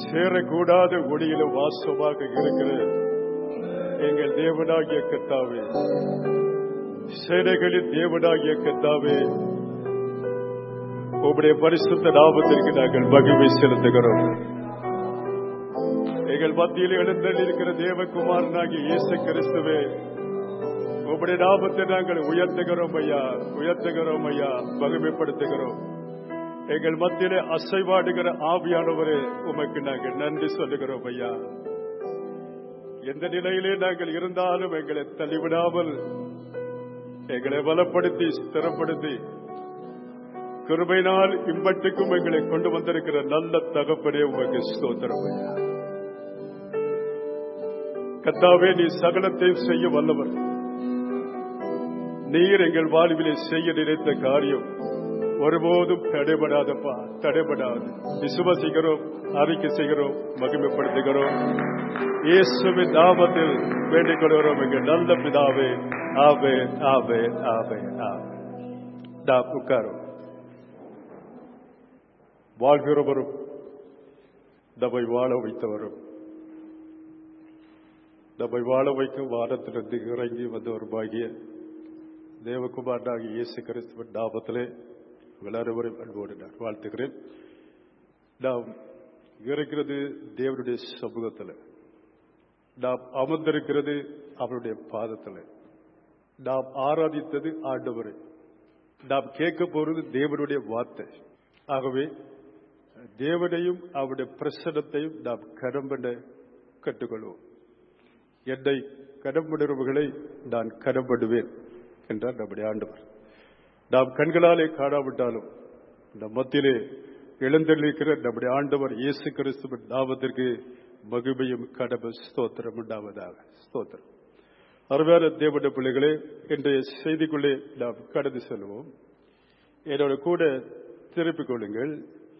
சேரக்கூடாத ஒளியில வாசமாக இருக்கிற எங்கள் தேவனாகிய கத்தாவே சேனைகளின் தேவனாகிய கத்தாவே உம்முடைய பரிசுத்த நாமத்திற்கு நாங்கள் மகிமை செலுத்துகிறோம் எங்கள் மத்தியில் எழுந்தள்ளிருக்கிற தேவகுமாரனாகிய இயேசு கிறிஸ்துவே உம்முடைய நாமத்தை நாங்கள் உயர்த்துகிறோம் ஐயா உயர்த்துகிறோம் ஐயா மகிமைப்படுத்துகிறோம் எங்கள் மத்தியிலே அசைவாடுகிற ஆவியானவரே உமக்கு நாங்கள் நன்றி சொல்லுகிறோம் ஐயா எந்த நிலையிலே நாங்கள் இருந்தாலும் எங்களை தள்ளிவிடாமல் எங்களை பலப்படுத்தி ஸ்திரப்படுத்தி கிருபையினால் இம்பட்டுக்கும் எங்களை கொண்டு வந்திருக்கிற நல்ல தகப்பனே உமக்கு ஸ்தோத்திரம் ஐயா கத்தாவே நீ சகலத்தையும் செய்ய வல்லவர் நீர் எங்கள் வாழ்விலே செய்ய நினைத்த காரியம் ஒருபோதும் தடைபடாதப்பா தடைபடாது விசுவசிக்கிறோம் அறிக்கை செய்கிறோம் மகிமைப்படுத்துகிறோம் இயேசுவின் நாமத்தில் வேண்டிக் கொள்கிறோம் எங்கள் நல்ல பிதாவே ஆவே ஆவே ஆவே ஆவே நாம் உட்காரும் வாழ்கிறவரும் நம்மை வாழ வைத்தவரும் நம்மை வாழ வைக்கும் வானத்திலிருந்து இறங்கி வந்த ஒரு பாகிய தேவகுமாரனாகிய இயேசு கிறிஸ்துவின் நாமத்திலே உங்கள் அனைவரும் அன்போடு நான் வாழ்த்துகிறேன் நாம் இருக்கிறது தேவனுடைய சமூகத்தில் நாம் அமர்ந்திருக்கிறது அவருடைய பாதத்தில் நாம் ஆராதித்தது ஆண்டவரை நாம் கேட்க போறது தேவனுடைய வார்த்தை ஆகவே தேவனையும் அவருடைய பிரசனத்தையும் நாம் கடம்பட கற்றுக்கொள்வோம் என்னை கடம்படுறவர்களை நான் கடம்படுவேன் என்றார் நம்முடைய ஆண்டவர் நாம் கண்களாலே காணாவிட்டாலும் நம் மத்தியிலே எழுந்தளிக்கிற நம்முடைய ஆண்டவர் இயேசு கிறிஸ்துவின் நாமத்திற்கு மகிமையும் கடமை ஸ்தோத்திரம் உண்டாவதாக ஸ்தோத்திரம் அருமையான தேவனுடைய பிள்ளைகளே இன்றைய செய்திக்குள்ளே நாம் கடந்து செல்வோம் என்னோட கூட திருப்பிக் கொள்ளுங்கள்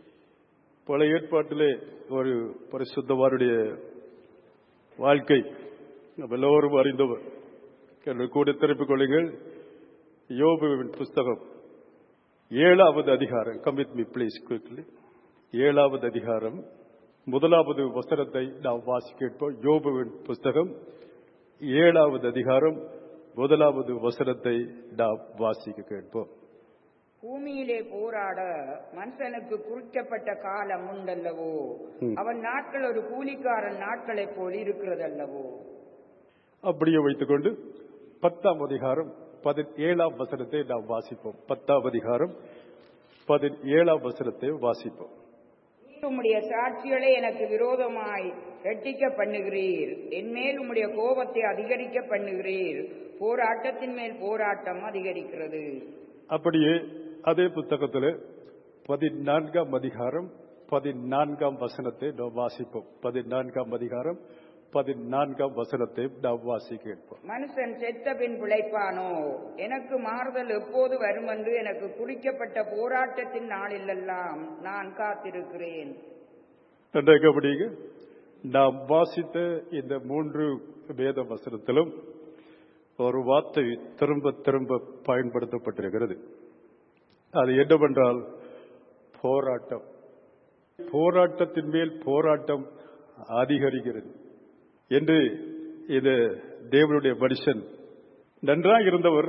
பல ஏற்பாட்டிலே ஒரு பரிசுத்தவாருடைய வாழ்க்கை நம்ம எல்லோரும் அறிந்தவர் என்னோட கூட திருப்பிக் கொள்ளுங்கள் யோபுவின் புஸ்தகம் ஏழாவது அதிகாரம் கமிட் மீ பிளீஸ் குவிக்லி ஏழாவது அதிகாரம் முதலாவது வசனத்தை நாம் வாசி கேட்போம் யோபுவின் புஸ்தகம் ஏழாவது அதிகாரம் முதலாவது வசனத்தை நாம் வாசிக்க கேட்போம் பூமியிலே போராட மனுஷனுக்கு குறிக்கப்பட்ட காலம் உண்டல்லவோ அவன் நாட்கள் ஒரு கூலிக்காரன் நாட்களைப் போல் இருக்கிறதல்லவோ அப்படியே வைத்துக்கொண்டு பத்தாம் அதிகாரம் பதினேழாம் வசனத்தை நாம் வாசிப்போம் பத்தாம் அதிகாரம் பதினேழாம் வசனத்தை வாசிப்போம் உம்முடைய சாட்சிகளை எனக்கு விரோதமாய் ரெட்டிக்க பண்ணுகிறீர் என் மேல் உம்முடைய கோபத்தை அதிகரிக்க பண்ணுகிறீர் போராட்டத்தின் மேல் போராட்டம் அதிகரிக்கிறது அப்படியே அதே புத்தகத்தில் பதினான்காம் அதிகாரம் பதினான்காம் வசனத்தை நாம் வாசிப்போம் பதினான்காம் அதிகாரம் பதினான்காம் வசனத்தை நாம் வாசி கேட்போம் மனுஷன் செத்த பின் பிழைப்பானோ எனக்கு மாறுதல் எப்போது வரும் என்று எனக்கு குறிக்கப்பட்ட போராட்டத்தின் நாளிலெல்லாம் நான் காத்திருக்கிறேன் நன்றாக கவனிங்க நாம் வாசித்த இந்த மூன்று வேத வசனத்திலும் ஒரு வார்த்தை திரும்ப திரும்ப பயன்படுத்தப்பட்டிருக்கிறது அது என்னவென்றால் போராட்டம் போராட்டத்தின் மேல் போராட்டம் அதிகரிக்கிறது என்று இது தேவனுடைய மனுஷன் நன்றாக இருந்தவர்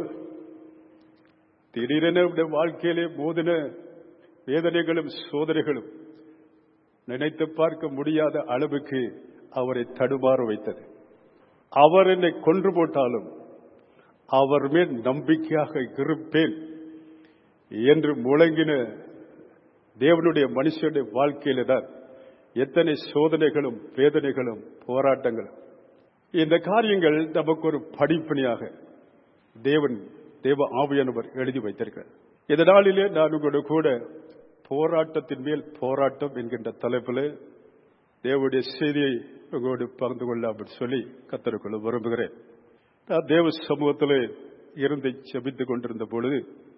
திடீரென வாழ்க்கையிலே மோதின வேதனைகளும் சோதனைகளும் நினைத்து பார்க்க முடியாத அளவுக்கு அவரை தடுமாற வைத்தது அவர் என்னை கொன்று போட்டாலும் அவர் மேல் நம்பிக்கையாக இருப்பேன் என்று முழங்கின தேவனுடைய மனுஷனுடைய வாழ்க்கையில தான் எத்தனை சோதனைகளும் வேதனைகளும் போராட்டங்களும் இந்த காரியங்கள் நமக்கு ஒரு படிப்பணியாக தேவன் தேவ ஆவியானவர் எழுதி வைத்திருக்கிறார் இந்த நாளிலே நான் உங்களோட கூட போராட்டத்தின் மேல் போராட்டம் என்கின்ற தலைப்பில் தேவனுடைய செய்தியை உங்களோடு பகிர்ந்து கொள்ளாமல் சொல்லி கத்தருக்குள்ள விரும்புகிறேன் நான் தேவ சமூகத்தில் இருந்து செபித்துக் கொண்டிருந்த பொழுது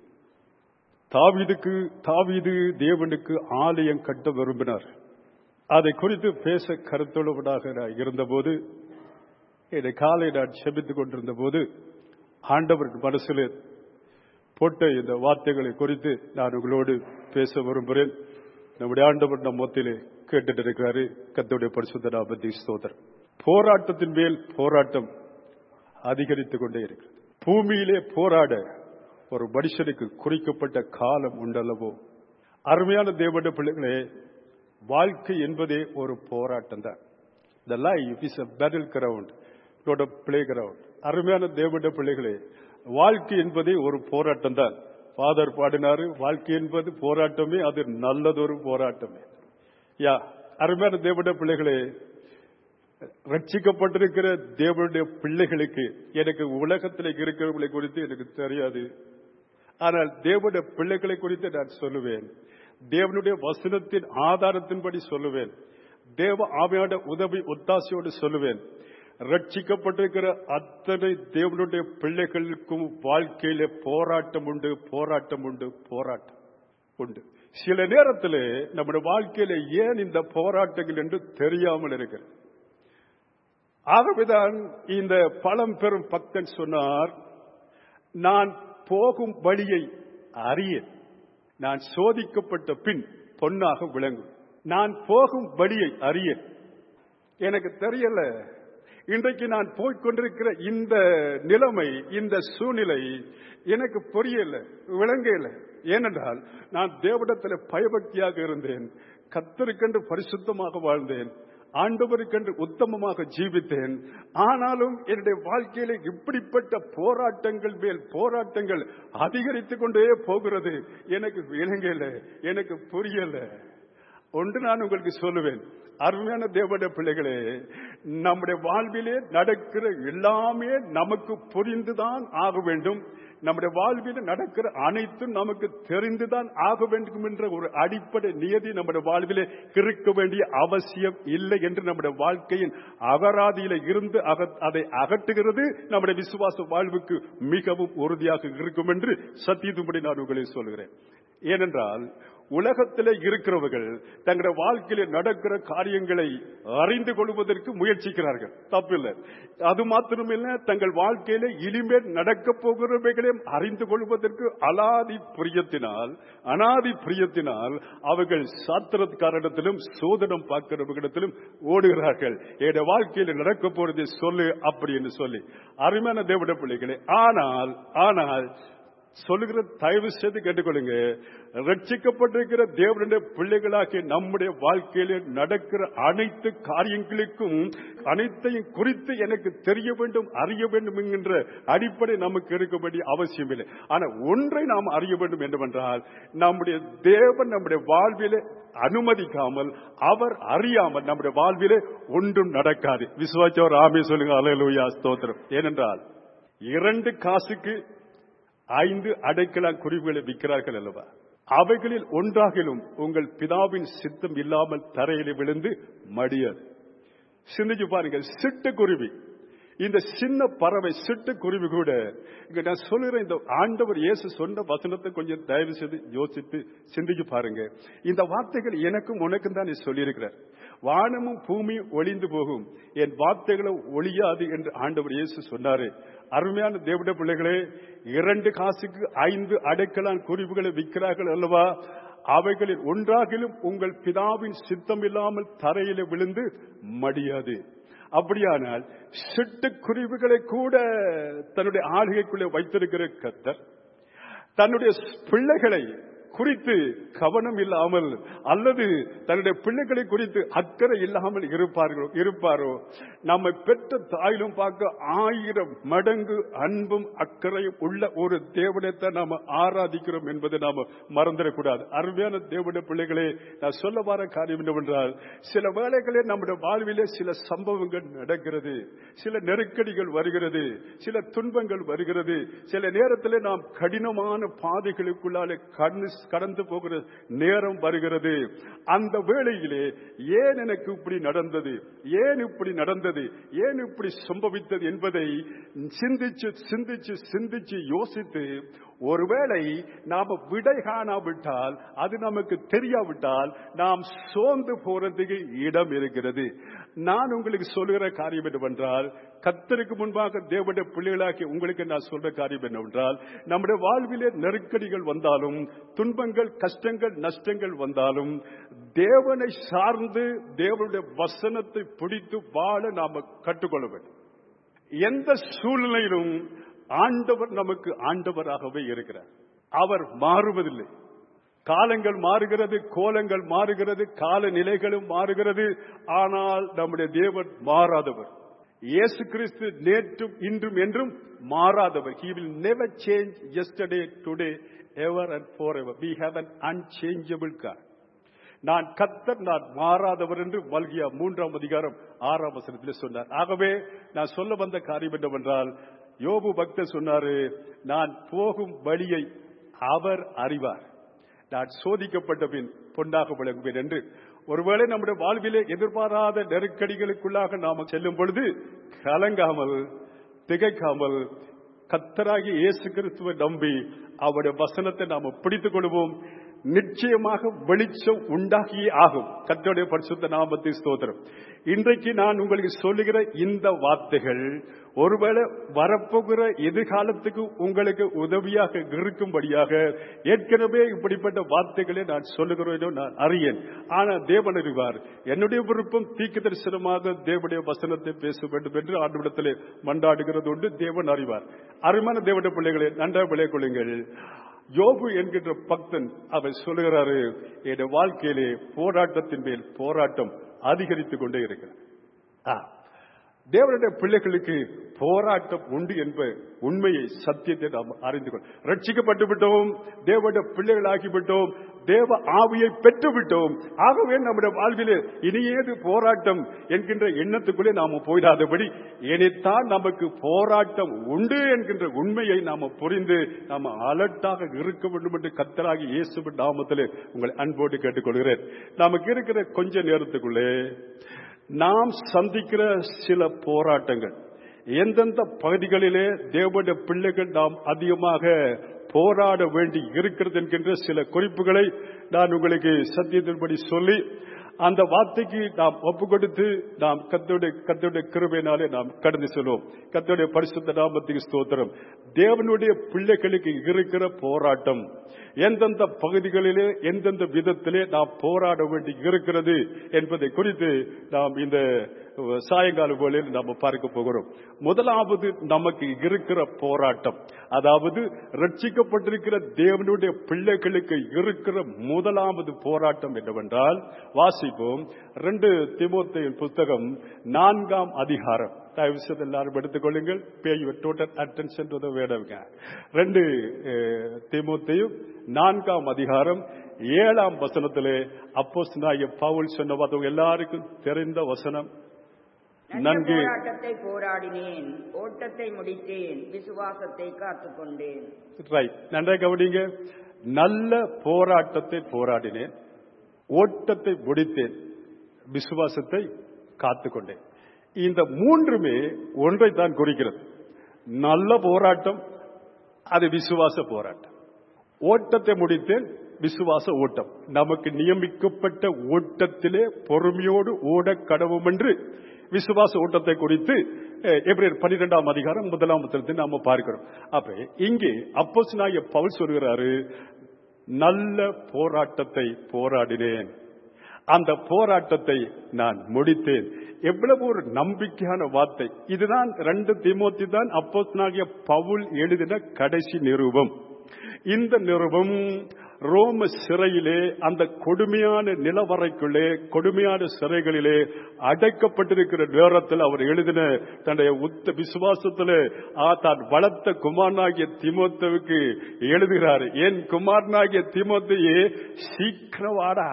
தாவீதுக்கு தாவீது தேவனுக்கு ஆலயம் கட்ட விரும்பினார் அதை குறித்து பேச கருத்துள்ளவனாக நான் இருந்தபோது இந்த காலை நான் செபித்துக் கொண்டிருந்த போது ஆண்டவர் மனசில் போட்ட இந்த வார்த்தைகளை குறித்து நான் உங்களோடு பேச விரும்புகிறேன் நம்முடைய ஆண்டவர் நம் மத்தியிலே கேட்டுட்டு இருக்கிறாரு கத்தோடைய பரிசுத்த நாமத்தி ஸ்தோத்திரம் போராட்டத்தின் மேல் போராட்டம் அதிகரித்துக் கொண்டே இருக்கிறது பூமியிலே போராட ஒரு மனுஷனுக்கு குறிக்கப்பட்ட காலம் உண்டல்லவோ அருமையான தேவனுடைய பிள்ளைகளே வாழ்க்கை என்பதே ஒரு போராட்டம் தான் the life is a battleground not a playground அருமையான தேவனுடைய பிள்ளைகளே வாழ்க்கை என்பதே ஒரு போராட்டம் தான் ஃபாதர் பாடினாரு வாழ்க்கை என்பது போராட்டமே அது நல்லதொரு போராட்டமே யா அருமையான தேவனுடைய பிள்ளைகளே ரட்சிக்கப்பட்டிருக்கிற தேவனுடைய பிள்ளைகளுக்கு எனக்கு உலகத்தில் இருக்கிறவர்களை குறித்து எனக்கு தெரியாது ஆனால் தேவனுடைய பிள்ளைகளை குறித்து நான் சொல்லுவேன் தேவனுடைய வசனத்தின் ஆதாரத்தின்படி சொல்லுவேன் தேவ ஆமையோட உதவி ஒத்தாசையோடு சொல்லுவேன் ரட்சிக்கப்பட்டிருக்கிற அத்தனை தேவனுடைய பிள்ளைகளுக்கும் வாழ்க்கையில போராட்டம் உண்டு போராட்டம் உண்டு போராட்டம் உண்டு சில நேரத்தில் நம்முடைய வாழ்க்கையில ஏன் இந்த போராட்டங்கள் என்று தெரியாமல் இருக்கிறது ஆகவேதான் இந்த பழம் பெறும் பக்தன் சொன்னார் நான் போகும் வழியை அறிய நான் சோதிக்கப்பட்ட பின் பொன்னாக விளங்கும் நான் போகும் வழியை அறிய எனக்கு தெரியல இன்றைக்கு நான் போய்கொண்டிருக்கிற இந்த நிலைமை இந்த சூழ்நிலை எனக்கு புரியல விளங்கல ஏனென்றால் நான் தேவடத்தில் பயபக்தியாக இருந்தேன் கத்தருக்கென்று பரிசுத்தமாக வாழ்ந்தேன் ஆண்டவருக்கென்று உத்தமமாக ஜீவித்தேன் ஆனாலும் என்னுடைய வாழ்க்கையில இப்படிப்பட்ட போராட்டங்கள் மேல் போராட்டங்கள் அதிகரித்துக் கொண்டே போகிறது எனக்கு விளங்கல எனக்கு புரியல ஒன்று நான் உங்களுக்கு சொல்லுவேன் அருமையான தேவட பிள்ளைகளே நம்முடைய வாழ்விலே நடக்கிற எல்லாமே நமக்கு புரிந்துதான் ஆக வேண்டும் நம்முடைய வாழ்வில் நடக்கிற அனைத்தும் நமக்கு தெரிந்துதான் ஆக வேண்டும் என்ற ஒரு அடிப்படை நியதி நம்முடைய வாழ்விலே இருக்க வேண்டிய அவசியம் இல்லை என்று நம்முடைய வாழ்க்கையின் அகராதியில இருந்து அதை அகற்றுகிறது நம்முடைய விசுவாச வாழ்வுக்கு மிகவும் உறுதியாக இருக்கும் என்று சத்தியத்தும்படி நான் உங்களை சொல்கிறேன் ஏனென்றால் உலகத்திலே இருக்கிறவர்கள் தங்களுடைய வாழ்க்கையில நடக்கிற காரியங்களை அறிந்து கொள்வதற்கு முயற்சிக்கிறார்கள் தப்பில்லை அது மாத்திரமில்ல தங்கள் வாழ்க்கையில இனிமேல் நடக்க போகிறவைகளையும் அறிந்து கொள்வதற்கு அலாதி பிரியத்தினால் அனாதி பிரியத்தினால் அவர்கள் சாத்திரக்காரிடத்திலும் சோதனம் பார்க்கிறவர்களிடத்திலும் ஓடுகிறார்கள் என் வாழ்க்கையில நடக்க போறது சொல்லு அப்படி என்று சொல்லி அருமையான தேவட பிள்ளைகளே ஆனால் ஆனால் சொல்லுகிற தயவு செய்து கேட்டுக்கொள்ளுங்க ரட்சிக்கப்பட்டிருக்கிற தேவனுடைய பிள்ளைகளாகிய நம்முடைய வாழ்க்கையில நடக்கிற அனைத்து காரியங்களுக்கும் அனைத்தையும் குறித்து எனக்கு தெரிய வேண்டும் அறிய வேண்டும் என்கின்ற அடிப்படை நமக்கு இருக்க வேண்டிய அவசியம் இல்லை ஆனா ஒன்றை நாம் அறிய வேண்டும் என்றுவென்றால் நம்முடைய தேவன் நம்முடைய வாழ்விலே அனுமதிக்காமல் அவர் அறியாமல் நம்முடைய வாழ்விலே ஒன்றும் நடக்காது விசுவாச்சவர் ஆமே சொல்லுங்க அலையலூயா ஸ்தோத்திரம் ஏனென்றால் இரண்டு காசுக்கு ஐந்து அடைக்கலா குறிவுகளை விற்கிறார்கள் அல்லவா அவைகளில் ஒன்றாகிலும் உங்கள் பிதாவின் சித்தம் இல்லாமல் தரையில விழுந்து மடியாது சிந்திச்சு பாருங்க சிட்டுக்குருவி இந்த சின்ன பறவை சிட்டுக்குருவி கூட இங்க நான் சொல்லுறேன் இந்த ஆண்டவர் இயேசு சொன்ன வசனத்தை கொஞ்சம் தயவு செய்து யோசித்து சிந்திச்சு பாருங்க இந்த வார்த்தைகள் எனக்கும் உனக்கும் தான் சொல்லியிருக்கிறார் வானமும் பூமியும் ஒளிந்து போகும் என் வார்த்தைகளும் ஒளியாது என்று ஆண்டவர் இயேசு சொன்னாரு அருமையான தேவட பிள்ளைகளே இரண்டு காசுக்கு ஐந்து அடைக்கலான் குறிவுகளை விற்கிறார்கள் அல்லவா அவைகளில் ஒன்றாகிலும் உங்கள் பிதாவின் சித்தம் இல்லாமல் தரையில விழுந்து மடியாது அப்படியானால் சிட்டுக்குருவிகளை கூட தன்னுடைய ஆளுகைக்குள்ளே வைத்திருக்கிற கத்தர் தன்னுடைய பிள்ளைகளை குறித்து கவனம் இல்லாமல் அல்லது தன்னுடைய பிள்ளைகளை குறித்து அக்கறை இல்லாமல் இருப்பார்களோ இருப்பாரோ நம்மை பெற்ற தாயிலும் பார்க்க ஆயிரம் மடங்கு அன்பும் அக்கறையும் உள்ள ஒரு தேவனத்தை நாம ஆராதிக்கிறோம் என்பதை நாம மறந்துடக்கூடாது அருமையான தேவனுடைய பிள்ளைகளே நான் சொல்ல வர காரியம் என்னவென்றால் சில வேளைகளில் நம்முடைய வாழ்விலே சில சம்பவங்கள் நடக்கிறது சில நெருக்கடிகள் வருகிறது சில துன்பங்கள் வருகிறது சில நேரத்தில் நாம் கடினமான பாதைகளுக்குள்ளாலே கண்ணு கடந்து போகிற நேரம் வருகிறது அந்த வேளையிலே ஏன் எனக்கு இப்படி நடந்தது ஏன் இப்படி நடந்தது ஏன் இப்படி சம்பவித்தது என்பதை சிந்திச்சு சிந்திச்சு சிந்திச்சு யோசித்து ஒருவேளை நாம விடை காணாவிட்டால் அது நமக்கு தெரியாவிட்டால் நாம் சோர்ந்து போறதுக்கு இடம் இருக்கிறது நான் உங்களுக்கு சொல்லுகிற காரியம் என்னவென்றால் கத்தருக்கு முன்பாக தேவனுடைய பிள்ளைகளாக்கி உங்களுக்கு நான் சொல்ற காரியம் என்னவென்றால் நம்முடைய வாழ்விலே நெருக்கடிகள் வந்தாலும் துன்பங்கள் கஷ்டங்கள் நஷ்டங்கள் வந்தாலும் தேவனை சார்ந்து தேவனுடைய வசனத்தை பிடித்து வாழ நாம கற்றுக்கொள்ள வேண்டும் எந்த சூழ்நிலையிலும் ஆண்டவர் நமக்கு ஆண்டவராகவே இருக்கிறார் அவர் மாறுவதில்லை காலங்கள் மாறுகிறது கோலங்கள் மாறுகிறது கால நிலைகளும் மாறுகிறது ஆனால் நம்முடைய தேவன் மாறாதவர் இயேசு கிறிஸ்து நேற்றும் இன்றும் என்றும் மாறாதவர் he will never change yesterday today ever and forever we have an unchangeable god நான் கத்தர் நான் மாறாதவர் என்று மல்கியா மூன்றாம் அதிகாரம் ஆறாம் வசனத்தில் சொன்னார் ஆகவே நான் சொல்ல வந்த காரியம் என்னவென்றால் யோபு பக்தர் சொன்னாரு நான் போகும் வழியை அவர் அறிவார் நான் சோதிக்கப்பட்ட பின் பொன்னாக விளங்குவேன் என்று ஒருவேளை நம்முடைய வாழ்விலே எதிர்பாராத நெருக்கடிகளுக்குள்ளாக நாம செல்லும் பொழுது கலங்காமல் திகைக்காமல் கத்தராகி இயேசு கிறிஸ்துவை நம்பி அவருடைய வசனத்தை நாம பிடித்துக் கொள்வோம் நிச்சயமாக வெளிச்சம் உண்டாகியே ஆகும் கத்தருடைய பரிசுத்த நாமத்தை ஸ்தோத்திரம் இன்றைக்கு நான் உங்களுக்கு சொல்லுகிற இந்த வார்த்தைகள் ஒருவேளை வரப்போகிற எதிர்காலத்துக்கு உங்களுக்கு உதவியாக இருக்கும்படியாக ஏற்கனவே இப்படிப்பட்ட வார்த்தைகளை நான் சொல்லுகிறேனோ நான் அறியேன் ஆனா தேவன் அறிவார் என்னுடைய விருப்பம் தீக்கு தரிசனமாக தேவனுடைய வசனத்தை பேச வேண்டும் என்று ஆண்டுவிடத்திலே மண்டாடுகிறது உண்டு தேவன் அறிவார் அருமையான தேவனுடைய பிள்ளைகளை நன்றாக விளைய கொள்ளுங்கள் யோபு என்கின்ற பக்தன் அவர் சொல்லுகிறாரு என் வாழ்க்கையிலே போராட்டத்தின் மேல் போராட்டம் அதிகரித்துக் கொண்டே இருக்கிறார் ஆ, தேவனுடைய பிள்ளைகளுக்கு போராட்டம் உண்டு என்ப உண்மையை சத்தியத்தை நாம் அறிந்து கொள் ரட்சிக்கப்பட்டு விட்டோம் தேவனுடைய பிள்ளைகளாகி விட்டோம் தேவ ஆவியை பெற்று விட்டோம் ஆகவே நம்முடைய வாழ்விலே இனியேது போராட்டம் என்கின்ற எண்ணத்துக்குள்ளே நாம போயிடாதபடி இனித்தான் நமக்கு போராட்டம் உண்டு என்கின்ற உண்மையை நாம புரிந்து நாம அலர்ட்டாக இருக்க வேண்டும் என்று கத்தராகி இயேசுவின் நாமத்திலே உங்களை அன்போடு கேட்டுக்கொள்கிறேன் நமக்கு இருக்கிற கொஞ்ச நேரத்துக்குள்ளே நாம் சந்திக்கிற சில போராட்டங்கள் எந்தெந்த பகுதிகளிலே தேவனுடைய பிள்ளைகள் நாம் அதிகமாக போராட வேண்டி இருக்கிறது என்கின்ற சில குறிப்புகளை நான் உங்களுக்கு சத்தியத்தின்படி சொல்லி அந்த வார்த்தைக்கு நாம் ஒப்பு கொடுத்து நாம் கத்தோடைய கத்தோடைய கிருபையினாலே நாம் கடந்து செல்வோம் கத்தோடைய பரிசுத்த நாமத்துக்கு ஸ்தோத்திரம் தேவனுடைய பிள்ளைகளுக்கு இருக்கிற போராட்டம் எந்தெந்த பகுதிகளிலே எந்தெந்த விதத்திலே நாம் போராட வேண்டி இருக்கிறது என்பதை குறித்து நாம் இந்த சாயங்கால வேளையில் நாம் பார்க்க போகிறோம் முதலாவது நமக்கு இருக்கிற போராட்டம் அதாவது ரட்சிக்கப்பட்டிருக்கிற தேவனுடைய பிள்ளைகளுக்கு இருக்கிற முதலாவது போராட்டம் என்னவென்றால் வாசிப்போம் ரெண்டு திமுத்தையின் புத்தகம் நான்காம் அதிகாரம் தயவு செய்து எல்லாரும் எடுத்துக்கொள்ளுங்கள் pay your total attention to the வேடவங்க ரெண்டு திமுத்தையும் நான்காம் அதிகாரம் ஏழாம் வசனத்திலே அப்போஸ் நாய பவுல் சொன்ன பார்த்தவங்க எல்லாருக்கும் தெரிந்த வசனம் நல்ல நன்கு போராட்டத்தை போராடினேன் ஓட்டத்தை முடித்தேன் விசுவாசத்தை காத்துக்கொண்டேன் ரைட் நன்றாக கவனிங்க நல்ல போராட்டத்தை போராடினேன் ஓட்டத்தை முடித்தேன் விசுவாசத்தை காத்துக்கொண்டேன் இந்த மூன்றுமே ஒன்றை தான் குறிக்கிறது நல்ல போராட்டம் அது விசுவாச போராட்டம் ஓட்டத்தை முடித்தேன் விசுவாச ஓட்டம் நமக்கு நியமிக்கப்பட்ட ஓட்டத்திலே பொறுமையோடு ஓட கடவும் என்று விசுவாச ஓட்டத்தை குறித்து எப்ரேர் பன்னிரெண்டாம் அதிகாரம் முதலாம் வசனத்தை நாம பார்க்கிறோம் அப்ப இங்கே அப்போஸ் நாய பவுல் சொல்கிறாரு நல்ல போராட்டத்தை போராடினேன் அந்த போராட்டத்தை நான் முடித்தேன் எவ்வளவு ஒரு நம்பிக்கையான வார்த்தை இதுதான் ரெண்டு திமோத்தி தான் அப்போஸ் நாகிய பவுல் எழுதின கடைசி நிருபம் இந்த நிருபம் ரோம சிறையிலே அந்த கொடுமையான நிலவரைக்குள்ளே கொடுமையான சிறைகளிலே அடைக்கப்பட்டிருக்கிற நேரத்தில் அவர் எழுதின தன்னுடைய உத்த விசுவாசத்தில் தான் வளர்த்த குமாரனாகிய திமுத்தவுக்கு எழுதுகிறார் என் குமாரனாகிய திமுத்தையே சீக்கிரம் வாடா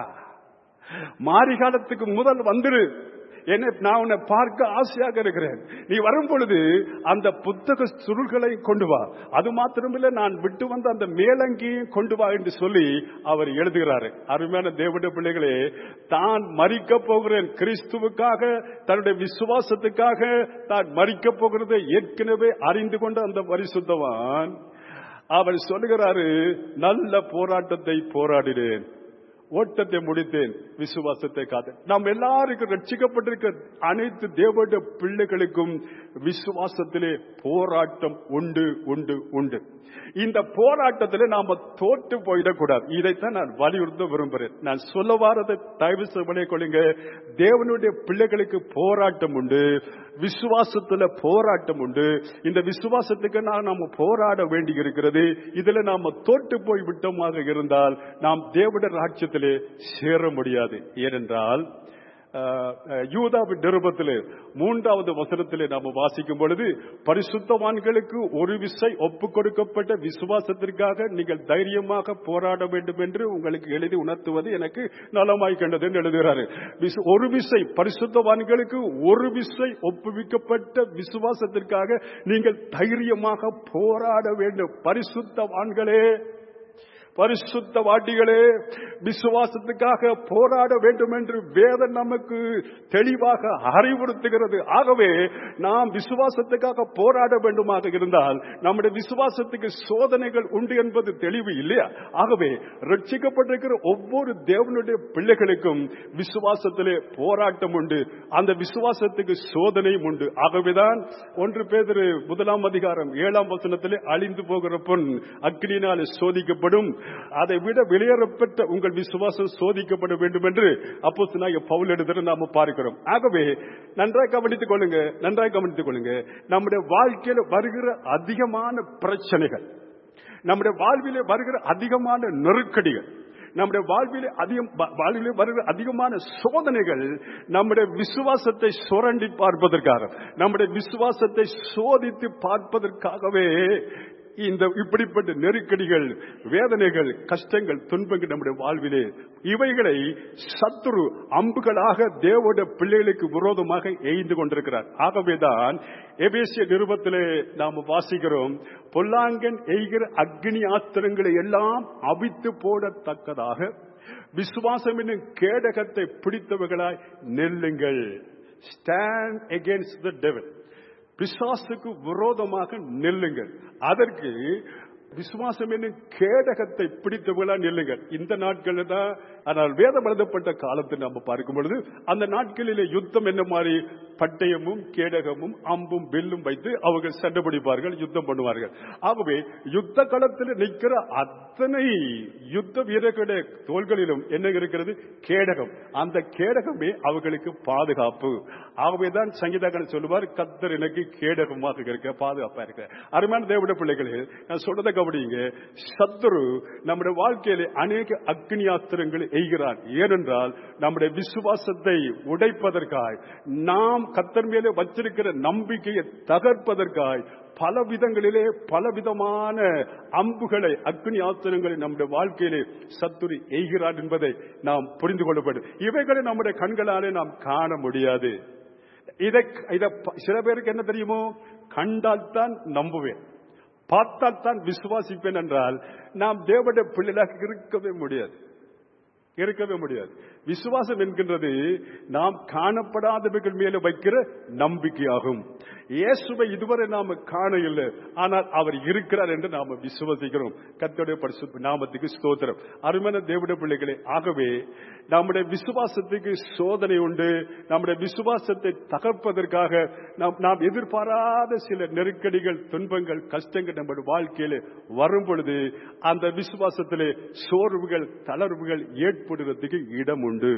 மாரிகாலத்துக்கு முதல் வந்துரு என்ன நான் உன்னை பார்க்க ஆசையாக இருக்கிறேன் நீ வரும் பொழுது அந்த புத்தக சுருள்களை கொண்டு வா அது மாத்திரமில்ல நான் விட்டு வந்த அந்த மேலங்கியும் கொண்டு வா என்று சொல்லி அவர் எழுதுகிறாரு அருமையான தேவனுடைய பிள்ளைகளே தான் மறிக்க போகிறேன் கிறிஸ்துவுக்காக தன்னுடைய விசுவாசத்துக்காக தான் மறிக்க போகிறதை ஏற்கனவே அறிந்து கொண்ட அந்த பரிசுத்தவான் அவர் சொல்லுகிறாரு நல்ல போராட்டத்தை போராடினேன் ஓட்டத்தை முடித்தேன் விசுவாசத்தை காத்தேன் நாம் எல்லாருக்கும் ரட்சிக்கப்பட்டிருக்க அனைத்து தேவனுடைய பிள்ளைகளுக்கும் விசுவாசத்திலே போராட்டம் உண்டு உண்டு உண்டு இந்த போராட்டத்தில் நாம தோற்று போயிடக்கூடாது இதைத்தான் நான் வலியுறுத்த விரும்புகிறேன் நான் சொல்ல வாரதை தயவு செய்ய கொள்ளுங்க தேவனுடைய பிள்ளைகளுக்கு போராட்டம் உண்டு விசுவாசத்துல போராட்டம் உண்டு இந்த விசுவாசத்துக்கு நான் நாம போராட வேண்டி இருக்கிறது இதுல நாம தோற்று போய் விட்டோமாக இருந்தால் நாம் தேவட ராஜ்யத்திலே சேர முடியாது ஏனென்றால் அஹ், அஹ், யூதாவின் நிருபத்திலே மூன்றாவது வசனத்திலே நாம் வாசிக்கும் பொழுது பரிசுத்தவான்களுக்கு ஒரு விசை ஒப்பு கொடுக்கப்பட்ட விசுவாசத்திற்காக நீங்கள் தைரியமாக போராட வேண்டும் என்று உங்களுக்கு எழுதி உணர்த்துவது எனக்கு நலமாய் கண்டது என்று எழுதுகிறாரு விசு- ஒரு விசை பரிசுத்தவான்களுக்கு ஒரு விசை ஒப்புவிக்கப்பட்ட விசுவாசத்திற்காக நீங்கள் தைரியமாக போராட வேண்டும் பரிசுத்தவான்களே பரிசுத்த வாட்டிகளே விசுவாசத்துக்காக போராட வேண்டும் என்று வேதம் நமக்கு தெளிவாக அறிவுறுத்துகிறது ஆகவே நாம் விசுவாசத்துக்காக போராட வேண்டுமாக இருந்தால் நம்முடைய விசுவாசத்துக்கு சோதனைகள் உண்டு என்பது தெளிவு இல்லையா ஆகவே ரட்சிக்கப்பட்டிருக்கிற ஒவ்வொரு தேவனுடைய பிள்ளைகளுக்கும் விசுவாசத்திலே போராட்டம் உண்டு அந்த விசுவாசத்துக்கு சோதனையும் உண்டு ஆகவேதான் ஒன்று பேதரு முதலாம் அதிகாரம் ஏழாம் வசனத்திலே அழிந்து போகிற பொன் அக்னியினாலே சோதிக்கப்படும் அதை விட வெளியேறப்பட்ட உங்கள் விசுவாசம் சோதிக்கப்பட வேண்டும் என்று அப்போ பவுல் எடுத்து நாம பார்க்கிறோம் ஆகவே நன்றாய் கவனித்துக் கொள்ளுங்க நன்றாய் கவனித்துக் கொள்ளுங்க நம்முடைய வாழ்க்கையில வருகிற அதிகமான பிரச்சனைகள் நம்முடைய வாழ்விலே வருகிற அதிகமான நெருக்கடிகள் நம்முடைய வாழ்விலே அதிகம் வா- வாழ்விலே வருகிற அதிகமான சோதனைகள் நம்முடைய விசுவாசத்தை சுரண்டி பார்ப்பதற்காக நம்முடைய விசுவாசத்தை சோதித்து பார்ப்பதற்காகவே இந்த இப்படிப்பட்ட நெருக்கடிகள் வேதனைகள் கஷ்டங்கள் துன்பங்கள் நம்முடைய வாழ்விலே இவைகளை சத்துரு அம்புகளாக தேவோட பிள்ளைகளுக்கு விரோதமாக எய்ந்து கொண்டிருக்கிறார் ஆகவேதான் எபேசிய நிருபத்திலே நாம் வாசிக்கிறோம் பொல்லாங்கன் எய்கிற அக்னி ஆத்திரங்களை எல்லாம் அவித்து போடத்தக்கதாக விசுவாசம் என்னும் கேடகத்தை பிடித்தவர்களாய் நெல்லுங்கள் ஸ்டாண்ட் against the devil பிசாசுக்கு விரோதமாக நெல்லுங்கள் அதற்கு விசுவாசம் என்னும் கேடகத்தை பிடித்தவர்களா நெல்லுங்கள் இந்த நாட்களில் தான் ஆனால் வேதம் எழுதப்பட்ட காலத்தை நம்ம பார்க்கும் பொழுது அந்த நாட்களிலே யுத்தம் என்ன மாதிரி பட்டயமும் கேடகமும் அம்பும் வெல்லும் வைத்து அவர்கள் சண்டை பிடிப்பார்கள் யுத்தம் பண்ணுவார்கள் ஆகவே யுத்த களத்தில் நிற்கிற அத்தனை யுத்த வீரர்களுடைய தோள்களிலும் என்ன இருக்கிறது கேடகம் அந்த கேடகமே அவர்களுக்கு பாதுகாப்பு ஆகவேதான் சங்கீதாக்கன் சொல்லுவார் கத்தர் எனக்கு கேடகமாக இருக்க பாதுகாப்பா இருக்க அருமையான தேவட பிள்ளைகளே நான் சொல்றதை கவனிங்க சத்துரு நம்முடைய வாழ்க்கையிலே அநேக அக்னியாத்திரங்களை எய்கிறான் ஏனென்றால் நம்முடைய விசுவாசத்தை உடைப்பதற்காய் நாம் கத்தர் மேலே வச்சிருக்கிற நம்பிக்கையை தகர்ப்பதற்காய் பல விதங்களிலே பலவிதமான அம்புகளை அக்னி ஆத்திரங்களை நம்முடைய வாழ்க்கையிலே சத்துரு எய்கிறார் என்பதை நாம் புரிந்து கொள்ளப்படும் இவைகளை நம்முடைய கண்களாலே நாம் காண முடியாது இதை இத ப- சில பேருக்கு என்ன தெரியுமோ கண்டால் தான் நம்புவேன் பார்த்தால் தான் விசுவாசிப்பேன் என்றால் நாம் தேவனுடைய பிள்ளைகளாக இருக்கவே முடியாது இருக்கவே முடியாது விசுவாசம் என்கின்றது நாம் காணப்படாதவைகள் மேல வைக்கிற நம்பிக்கையாகும் இயேசுவை இதுவரை நாம காண இல்லை ஆனால் அவர் இருக்கிறார் என்று நாம விசுவசிக்கிறோம் கர்த்தருடைய பரிசுத்த நாமத்துக்கு ஸ்தோத்திரம் அருமையான தேவனுடைய பிள்ளைகளே ஆகவே நம்முடைய விசுவாசத்துக்கு சோதனை உண்டு நம்முடைய விசுவாசத்தை தகர்ப்பதற்காக நாம் நாம் எதிர்பாராத சில நெருக்கடிகள் துன்பங்கள் கஷ்டங்கள் நம்முடைய வாழ்க்கையில வரும் பொழுது அந்த விசுவாசத்திலே சோர்வுகள் தளர்வுகள் ஏற்படுவதற்கு இடம் உண்டு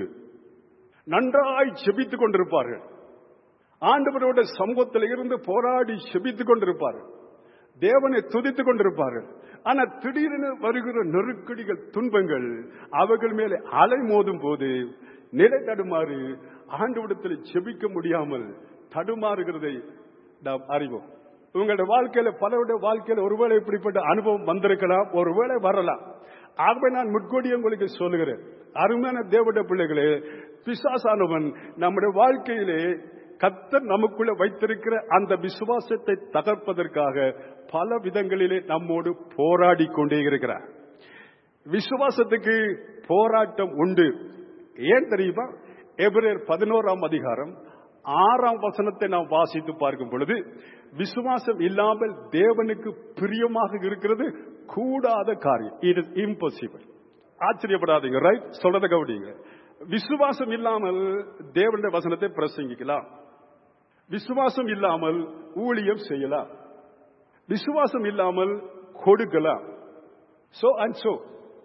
நன்றாய் செபித்துக் கொண்டிருப்பார்கள் ஆண்டவரோட சமூகத்தில் இருந்து போராடி செபித்துக் கொண்டிருப்பார்கள் தேவனை துதித்துக் கொண்டிருப்பார்கள் ஆனா திடீரென வருகிற நெருக்கடிகள் துன்பங்கள் அவர்கள் மேலே அலை மோதும் போது நிலை தடுமாறு ஆண்டவிடத்தில் செபிக்க முடியாமல் தடுமாறுகிறதை நாம் அறிவோம் உங்களுடைய வாழ்க்கையில பலருடைய வாழ்க்கையில ஒருவேளை இப்படிப்பட்ட அனுபவம் வந்திருக்கலாம் ஒருவேளை வரலாம் ஆகவே நான் முட்கூடி உங்களுக்கு சொல்லுகிறேன் அருமையான தேவட பிள்ளைகளே பிசாசானவன் நம்முடைய வாழ்க்கையிலே கத்தர் நமக்குள்ள வைத்திருக்கிற அந்த விசுவாசத்தை தகர்ப்பதற்காக பல விதங்களிலே நம்மோடு போராடி கொண்டே இருக்கிறார் விசுவாசத்துக்கு போராட்டம் உண்டு ஏன் தெரியுமா எபிரேர் பதினோராம் அதிகாரம் ஆறாம் வசனத்தை நாம் வாசித்து பார்க்கும் பொழுது விசுவாசம் இல்லாமல் தேவனுக்கு பிரியமாக இருக்கிறது கூடாத காரியம் இட் இஸ் இம்பாசிபிள் ஆச்சரியப்படாதீங்க ரைட் சொல்றத கவனிங்க விசுவாசம் இல்லாமல் தேவனுடைய வசனத்தை பிரசங்கிக்கலாம் விசுவாசம் இல்லாமல் ஊழியம் செய்யலாம் விசுவாசம் இல்லாமல் கொடுக்கலாம் சோ அண்ட் சோ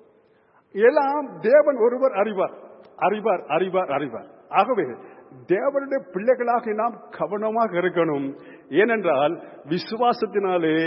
எல்லாம் தேவன் ஒருவர் அறிவார் அறிவார் அறிவார் அறிவார் ஆகவே தேவனுடைய பிள்ளைகளாக நாம் கவனமாக இருக்கணும் ஏனென்றால் விசுவாசத்தினாலே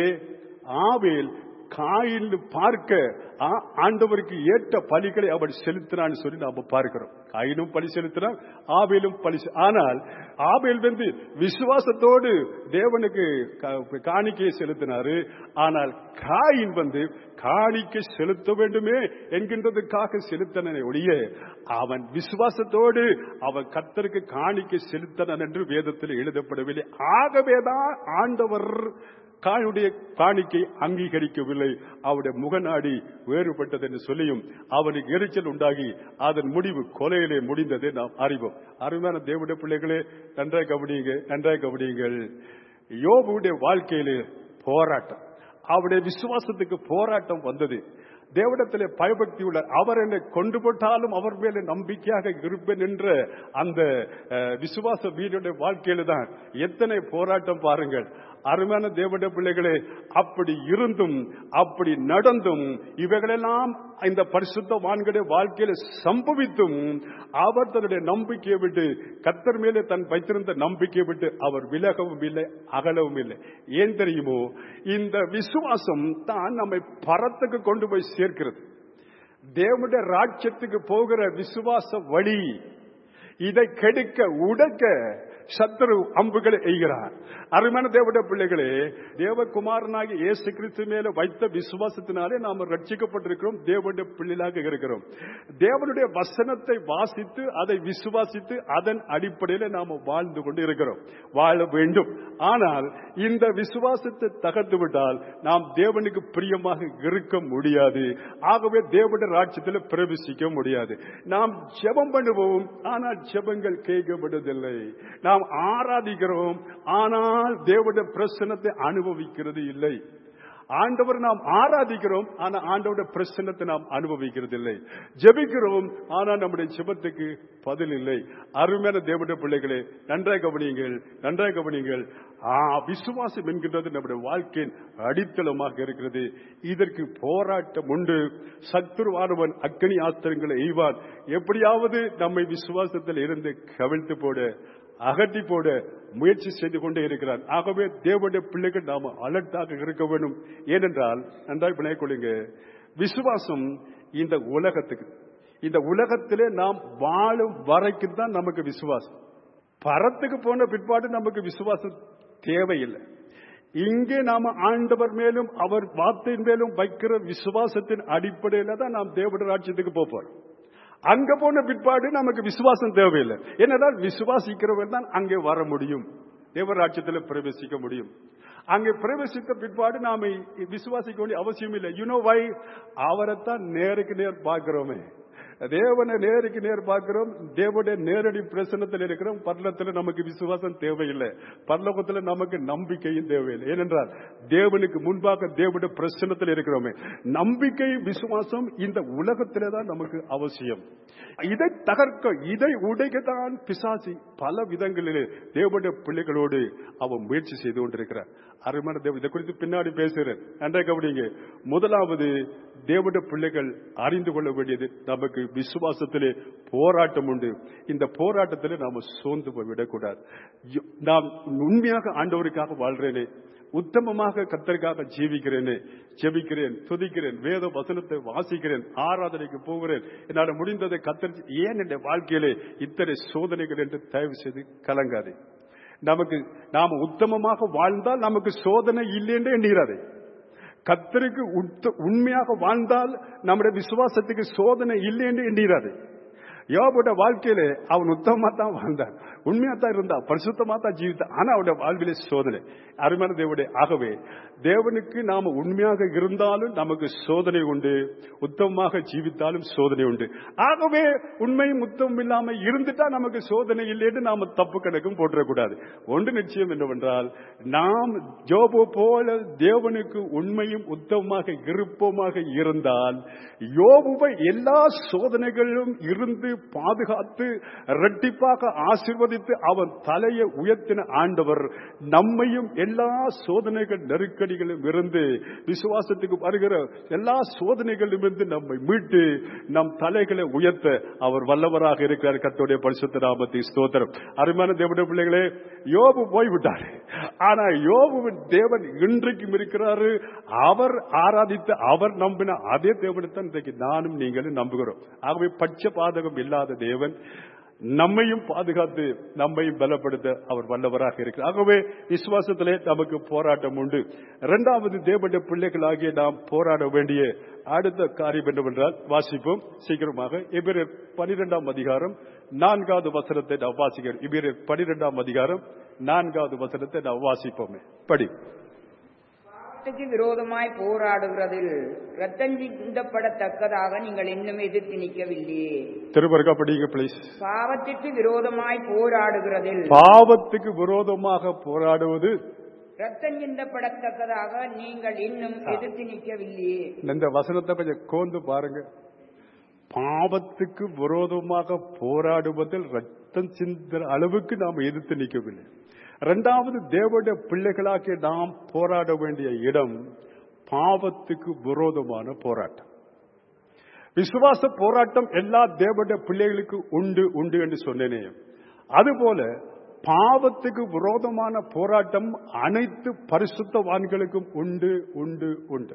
ஆவேல் காயில் பார்க்க ஆ- ஆண்டவருக்கு ஏற்ற பலிகளை அவன் செலுத்தினான்னு சொல்லி நாம பார்க்கிறோம் காயினும் பலி செலுத்தினான் ஆவேலும் பலி செ- ஆனால் ஆவேல் வந்து விசுவாசத்தோடு தேவனுக்கு கா- காணிக்கையை செலுத்தினாரு ஆனால் காயின் வந்து காணிக்கை செலுத்த வேண்டுமே என்கின்றதுக்காக செலுத்தினனை ஒழிய அவன் விசுவாசத்தோடு அவன் கத்தருக்கு காணிக்கை செலுத்தினான் என்று வேதத்தில் எழுதப்படவில்லை ஆகவேதான் ஆண்டவர் காயுடைய காணிக்கை அங்கீகரிக்கவில்லை அவருடைய முகநாடி வேறுபட்டது என்று சொல்லியும் அவனுக்கு எரிச்சல் உண்டாகி அதன் முடிவு கொலையிலே முடிந்ததை நாம் அறிவோம் அருமையான தேவனுடைய பிள்ளைகளே நன்றாய் கவனியுங்க நன்றாய் கவனியுங்கள் யோபுடைய வாழ்க்கையிலே போராட்டம் அவருடைய விசுவாசத்துக்கு போராட்டம் வந்தது தேவடத்திலே பயபக்தி உள்ள அவர் என்னை கொண்டு போட்டாலும் அவர் மேலே நம்பிக்கையாக இருப்பேன் என்ற அந்த அஹ், விசுவாச வீரனுடைய வாழ்க்கையில தான் எத்தனை போராட்டம் பாருங்கள் அருமையான தேவட பிள்ளைகளே அப்படி இருந்தும் அப்படி நடந்தும் இவைகளெல்லாம் இந்த பரிசுத்தவான்களுடைய வாழ்க்கையில சம்பவித்தும் அவர் தன்னுடைய நம்பிக்கையை விட்டு கத்தர் மேலே தன் வைத்திருந்த நம்பிக்கையை விட்டு அவர் விலகவும் இல்லை அகலவும் இல்லை ஏன் தெரியுமோ இந்த விசுவாசம் தான் நம்மை பரத்துக்கு கொண்டு போய் சேர்க்கிறது தேவனுடைய ராஜ்யத்துக்கு போகிற விசுவாச வழி இதை கெடுக்க உடைக்க சத்துரு அம்புகளை எய்கிறார் அருமையான தேவனுடைய பிள்ளைகளே தேவகுமாரனாகிய இயேசு கிறிஸ்து மேல வைத்த விசுவாசத்தினாலே நாம ரட்சிக்கப்பட்டிருக்கிறோம் தேவனுடைய பிள்ளைகளாக இருக்கிறோம் தேவனுடைய வசனத்தை வாசித்து அதை விசுவாசித்து அதன் அடிப்படையில் நாம வாழ்ந்து கொண்டு இருக்கிறோம் வாழ வேண்டும் ஆனால் இந்த விசுவாசத்தை தகர்த்து விட்டால் நாம் தேவனுக்கு பிரியமாக இருக்க முடியாது ஆகவே தேவனுடைய ராஜ்யத்தில் பிரவேசிக்க முடியாது நாம் ஜெபம் பண்ணுவோம் ஆனால் ஜெபங்கள் கேட்கப்படுவதில்லை நாம் ஆராதிக்கிறோம் ஆனால் தேவனுடைய பிரசனத்தை அனுபவிக்கிறது இல்லை ஆண்டவர் நாம் ஆராதிக்கிறோம் ஆனா ஆண்டவருடைய பிரசன்னத்தை நாம் அனுபவிக்கிறது இல்லை ஜெபிக்கிறோம் ஆனா நம்முடைய ஜெபத்துக்கு பதில் இல்லை அருமையான தேவனுடைய பிள்ளைகளே நன்றாய் கவனியுங்கள் நன்றாய் கவனியுங்கள் ஆ, விசுவாசம் என்கின்றது நம்முடைய வாழ்க்கையின் அடித்தளமாக இருக்கிறது இதற்கு போராட்டம் உண்டு சத்துருவானவன் அக்னி ஆத்திரங்களை எய்வான் எப்படியாவது நம்மை விசுவாசத்தில் இருந்து கவிழ்த்து போட அகட்டி போட முயற்சி செய்து கொண்டே இருக்கிறான் ஆகவே தேவனுடைய பிள்ளைகள் நாம அலர்ட்டாக இருக்க வேண்டும் ஏனென்றால் நன்றாய் பிணைக் கொள்ளுங்க விசுவாசம் இந்த உலகத்துக்கு இந்த உலகத்திலே நாம் வாழும் வரைக்கும் தான் நமக்கு விசுவாசம் பரத்துக்கு போன பிற்பாடு நமக்கு விசுவாசம் தேவையில்லை இங்கே நாம ஆண்டவர் மேலும் அவர் வார்த்தையின் மேலும் வைக்கிற விசுவாசத்தின் அடிப்படையில தான் நாம் தேவட ராஜ்யத்துக்கு போப் போறோம் அங்க போன பிற்பாடு நமக்கு விசுவாசம் தேவையில்லை என்னதான் விசுவாசிக்கிறவன் தான் அங்கே வர முடியும் தேவராட்சியத்தில் பிரவேசிக்க முடியும் அங்கே பிரவேசித்த பிற்பாடு நாம விசுவாசிக்க வேண்டிய அவசியம் இல்லை யூனோ வை அவரைத்தான் நேருக்கு நேர் பார்க்கிறோமே தேவனை நேருக்கு நேர் பார்க்கிறோம் தேவனுடைய நேரடி பிரசனத்தில் இருக்கிறோம் பரலத்தில் நமக்கு விசுவாசம் தேவையில்லை பரலோகத்தில் நமக்கு நம்பிக்கையும் தேவையில்லை ஏனென்றால் தேவனுக்கு முன்பாக தேவனுடைய பிரசனத்தில் இருக்கிறோமே நம்பிக்கை விசுவாசம் இந்த உலகத்திலே தான் நமக்கு அவசியம் இதை தகர்க்க இதை உடைக்கத்தான் பிசாசி பல விதங்களிலே தேவனுடைய பிள்ளைகளோடு அவன் முயற்சி செய்து கொண்டிருக்கிறார் அருமையான தேவ இதை குறித்து பின்னாடி பேசுகிறேன் நன்றாக கவனிங்க முதலாவது தேவனுடைய பிள்ளைகள் அறிந்து கொள்ள வேண்டியது நமக்கு விசுவாசத்திலே போராட்டம் உண்டு இந்த போராட்டத்திலே நாம சோர்ந்து போய் விடக்கூடாது யோ- நாம் உண்மையாக ஆண்டவருக்காக வாழ்றேனே உத்தமமாக கத்தருக்காக ஜீவிக்கிறேனே ஜெபிக்கிறேன் துதிக்கிறேன் வேத வசனத்தை வாசிக்கிறேன் ஆராதனைக்கு போகிறேன் என்னால் முடிந்ததை கத்தர் ஏன் என் வாழ்க்கையிலே இத்தனை சோதனைகள் என்று தயவு செய்து கலங்காதே நமக்கு நாம உத்தமமாக வாழ்ந்தால் நமக்கு சோதனை இல்லை என்று எண்ணுகிறாரே கத்தருக்கு உத்த- உண்மையாக வாழ்ந்தால் நம்முடைய விசுவாசத்துக்கு சோதனை இல்லை என்று எண்ணுகிறாரே யோபுடைய வாழ்க்கையிலே அவன் உத்தமமா தான் வாழ்ந்தான் உண்மையா தான் இருந்தான் பரிசுத்தமா தான் ஜீவித்தான் ஆனா அவனுடைய வாழ்விலே சோதனை அருமையான தேவனுடைய ஆகவே தேவனுக்கு நாம உண்மையாக இருந்தாலும் நமக்கு சோதனை உண்டு உத்தமமாக ஜீவித்தாலும் சோதனை உண்டு ஆகவே உண்மையும் உத்தமம் இல்லாம இருந்துட்டா நமக்கு சோதனை இல்லைன்னு நாம தப்பு கணக்கும் போட்டுறக்கூடாது ஒன்று நிச்சயம் என்னவென்றால் நாம் ஜோபு போல தேவனுக்கு உண்மையும் உத்தமமாக இருப்போமாக இருந்தால் யோபுவை எல்லா சோதனைகளிலும் இருந்து பாதுகாத்து இரட்டிப்பாக ஆசிர்வதித்து அவன் தலையை உயர்த்தின ஆண்டவர் நம்மையும் எல்லா சோதனைகள் நெருக்கடிகளும் இருந்து விசுவாசத்துக்கு வருகிற எல்லா சோதனைகளிலும் இருந்து நம்மை மீட்டு நம் தலைகளை உயர்த்த அவர் வல்லவராக இருக்கிறார் கர்த்தருடைய பரிசுத்த நாமத்தை ஸ்தோத்திரம் அருமையான தேவனுடைய பிள்ளைகளே யோபு போய்விட்டார் ஆனா யோபுவின் தேவன் இன்றைக்கும் இருக்கிறாரு அவர் ஆராதித்த அவர் நம்பின அதே தேவனைத்தான் இன்றைக்கு நானும் நீங்களும் நம்புகிறோம் ஆகவே பட்ச பாதகம் இல்லாத தேவன் நம்மையும் பாதுகாத்து நம்மையும் பலப்படுத்த அவர் வல்லவராக இருக்கிறார் ஆகவே விசுவாசத்திலே நமக்கு போராட்டம் உண்டு இரண்டாவது தேவனுடைய பிள்ளைகளாகிய நாம் போராட வேண்டிய அடுத்த காரியம் என்னவென்றால் வாசிப்போம் சீக்கிரமாக இபிரர் பனிரெண்டாம் அதிகாரம் நான்காவது வசனத்தை நாம் வாசிக்கிறோம் இபிரர் பனிரெண்டாம் அதிகாரம் நான்காவது வசனத்தை நாம் வாசிப்போமே படி பாவத்துக்கு விரோதமாய் போராடுகிறதில் ரத்தம் சிந்தப்படத்தக்கதாக நீங்கள் இன்னும் எதிர்த்து நிற்கவில்லையே திருவருகா படிங்க பிளீஸ் பாவத்திற்கு விரோதமாய் போராடுகிறதில் பாவத்துக்கு விரோதமாக போராடுவது ரத்தம் சிந்தப்படத்தக்கதாக நீங்கள் இன்னும் எதிர்த்து நிற்கவில்லையே இந்த வசனத்தை கொஞ்சம் கோந்து பாருங்க பாவத்துக்கு விரோதமாக போராடுவதில் ரத்தம் சிந்துற அளவுக்கு நாம் எதிர்த்து நிற்கவில்லை இரண்டாவது தேவனுடைய பிள்ளைகளாகிய நாம் போராட வேண்டிய இடம் பாவத்துக்கு விரோதமான போராட்டம் விசுவாச போராட்டம் எல்லா தேவனுடைய பிள்ளைகளுக்கு உண்டு உண்டு என்று சொன்னேனே அதுபோல பாவத்துக்கு விரோதமான போராட்டம் அனைத்து பரிசுத்தவான்களுக்கும் உண்டு உண்டு உண்டு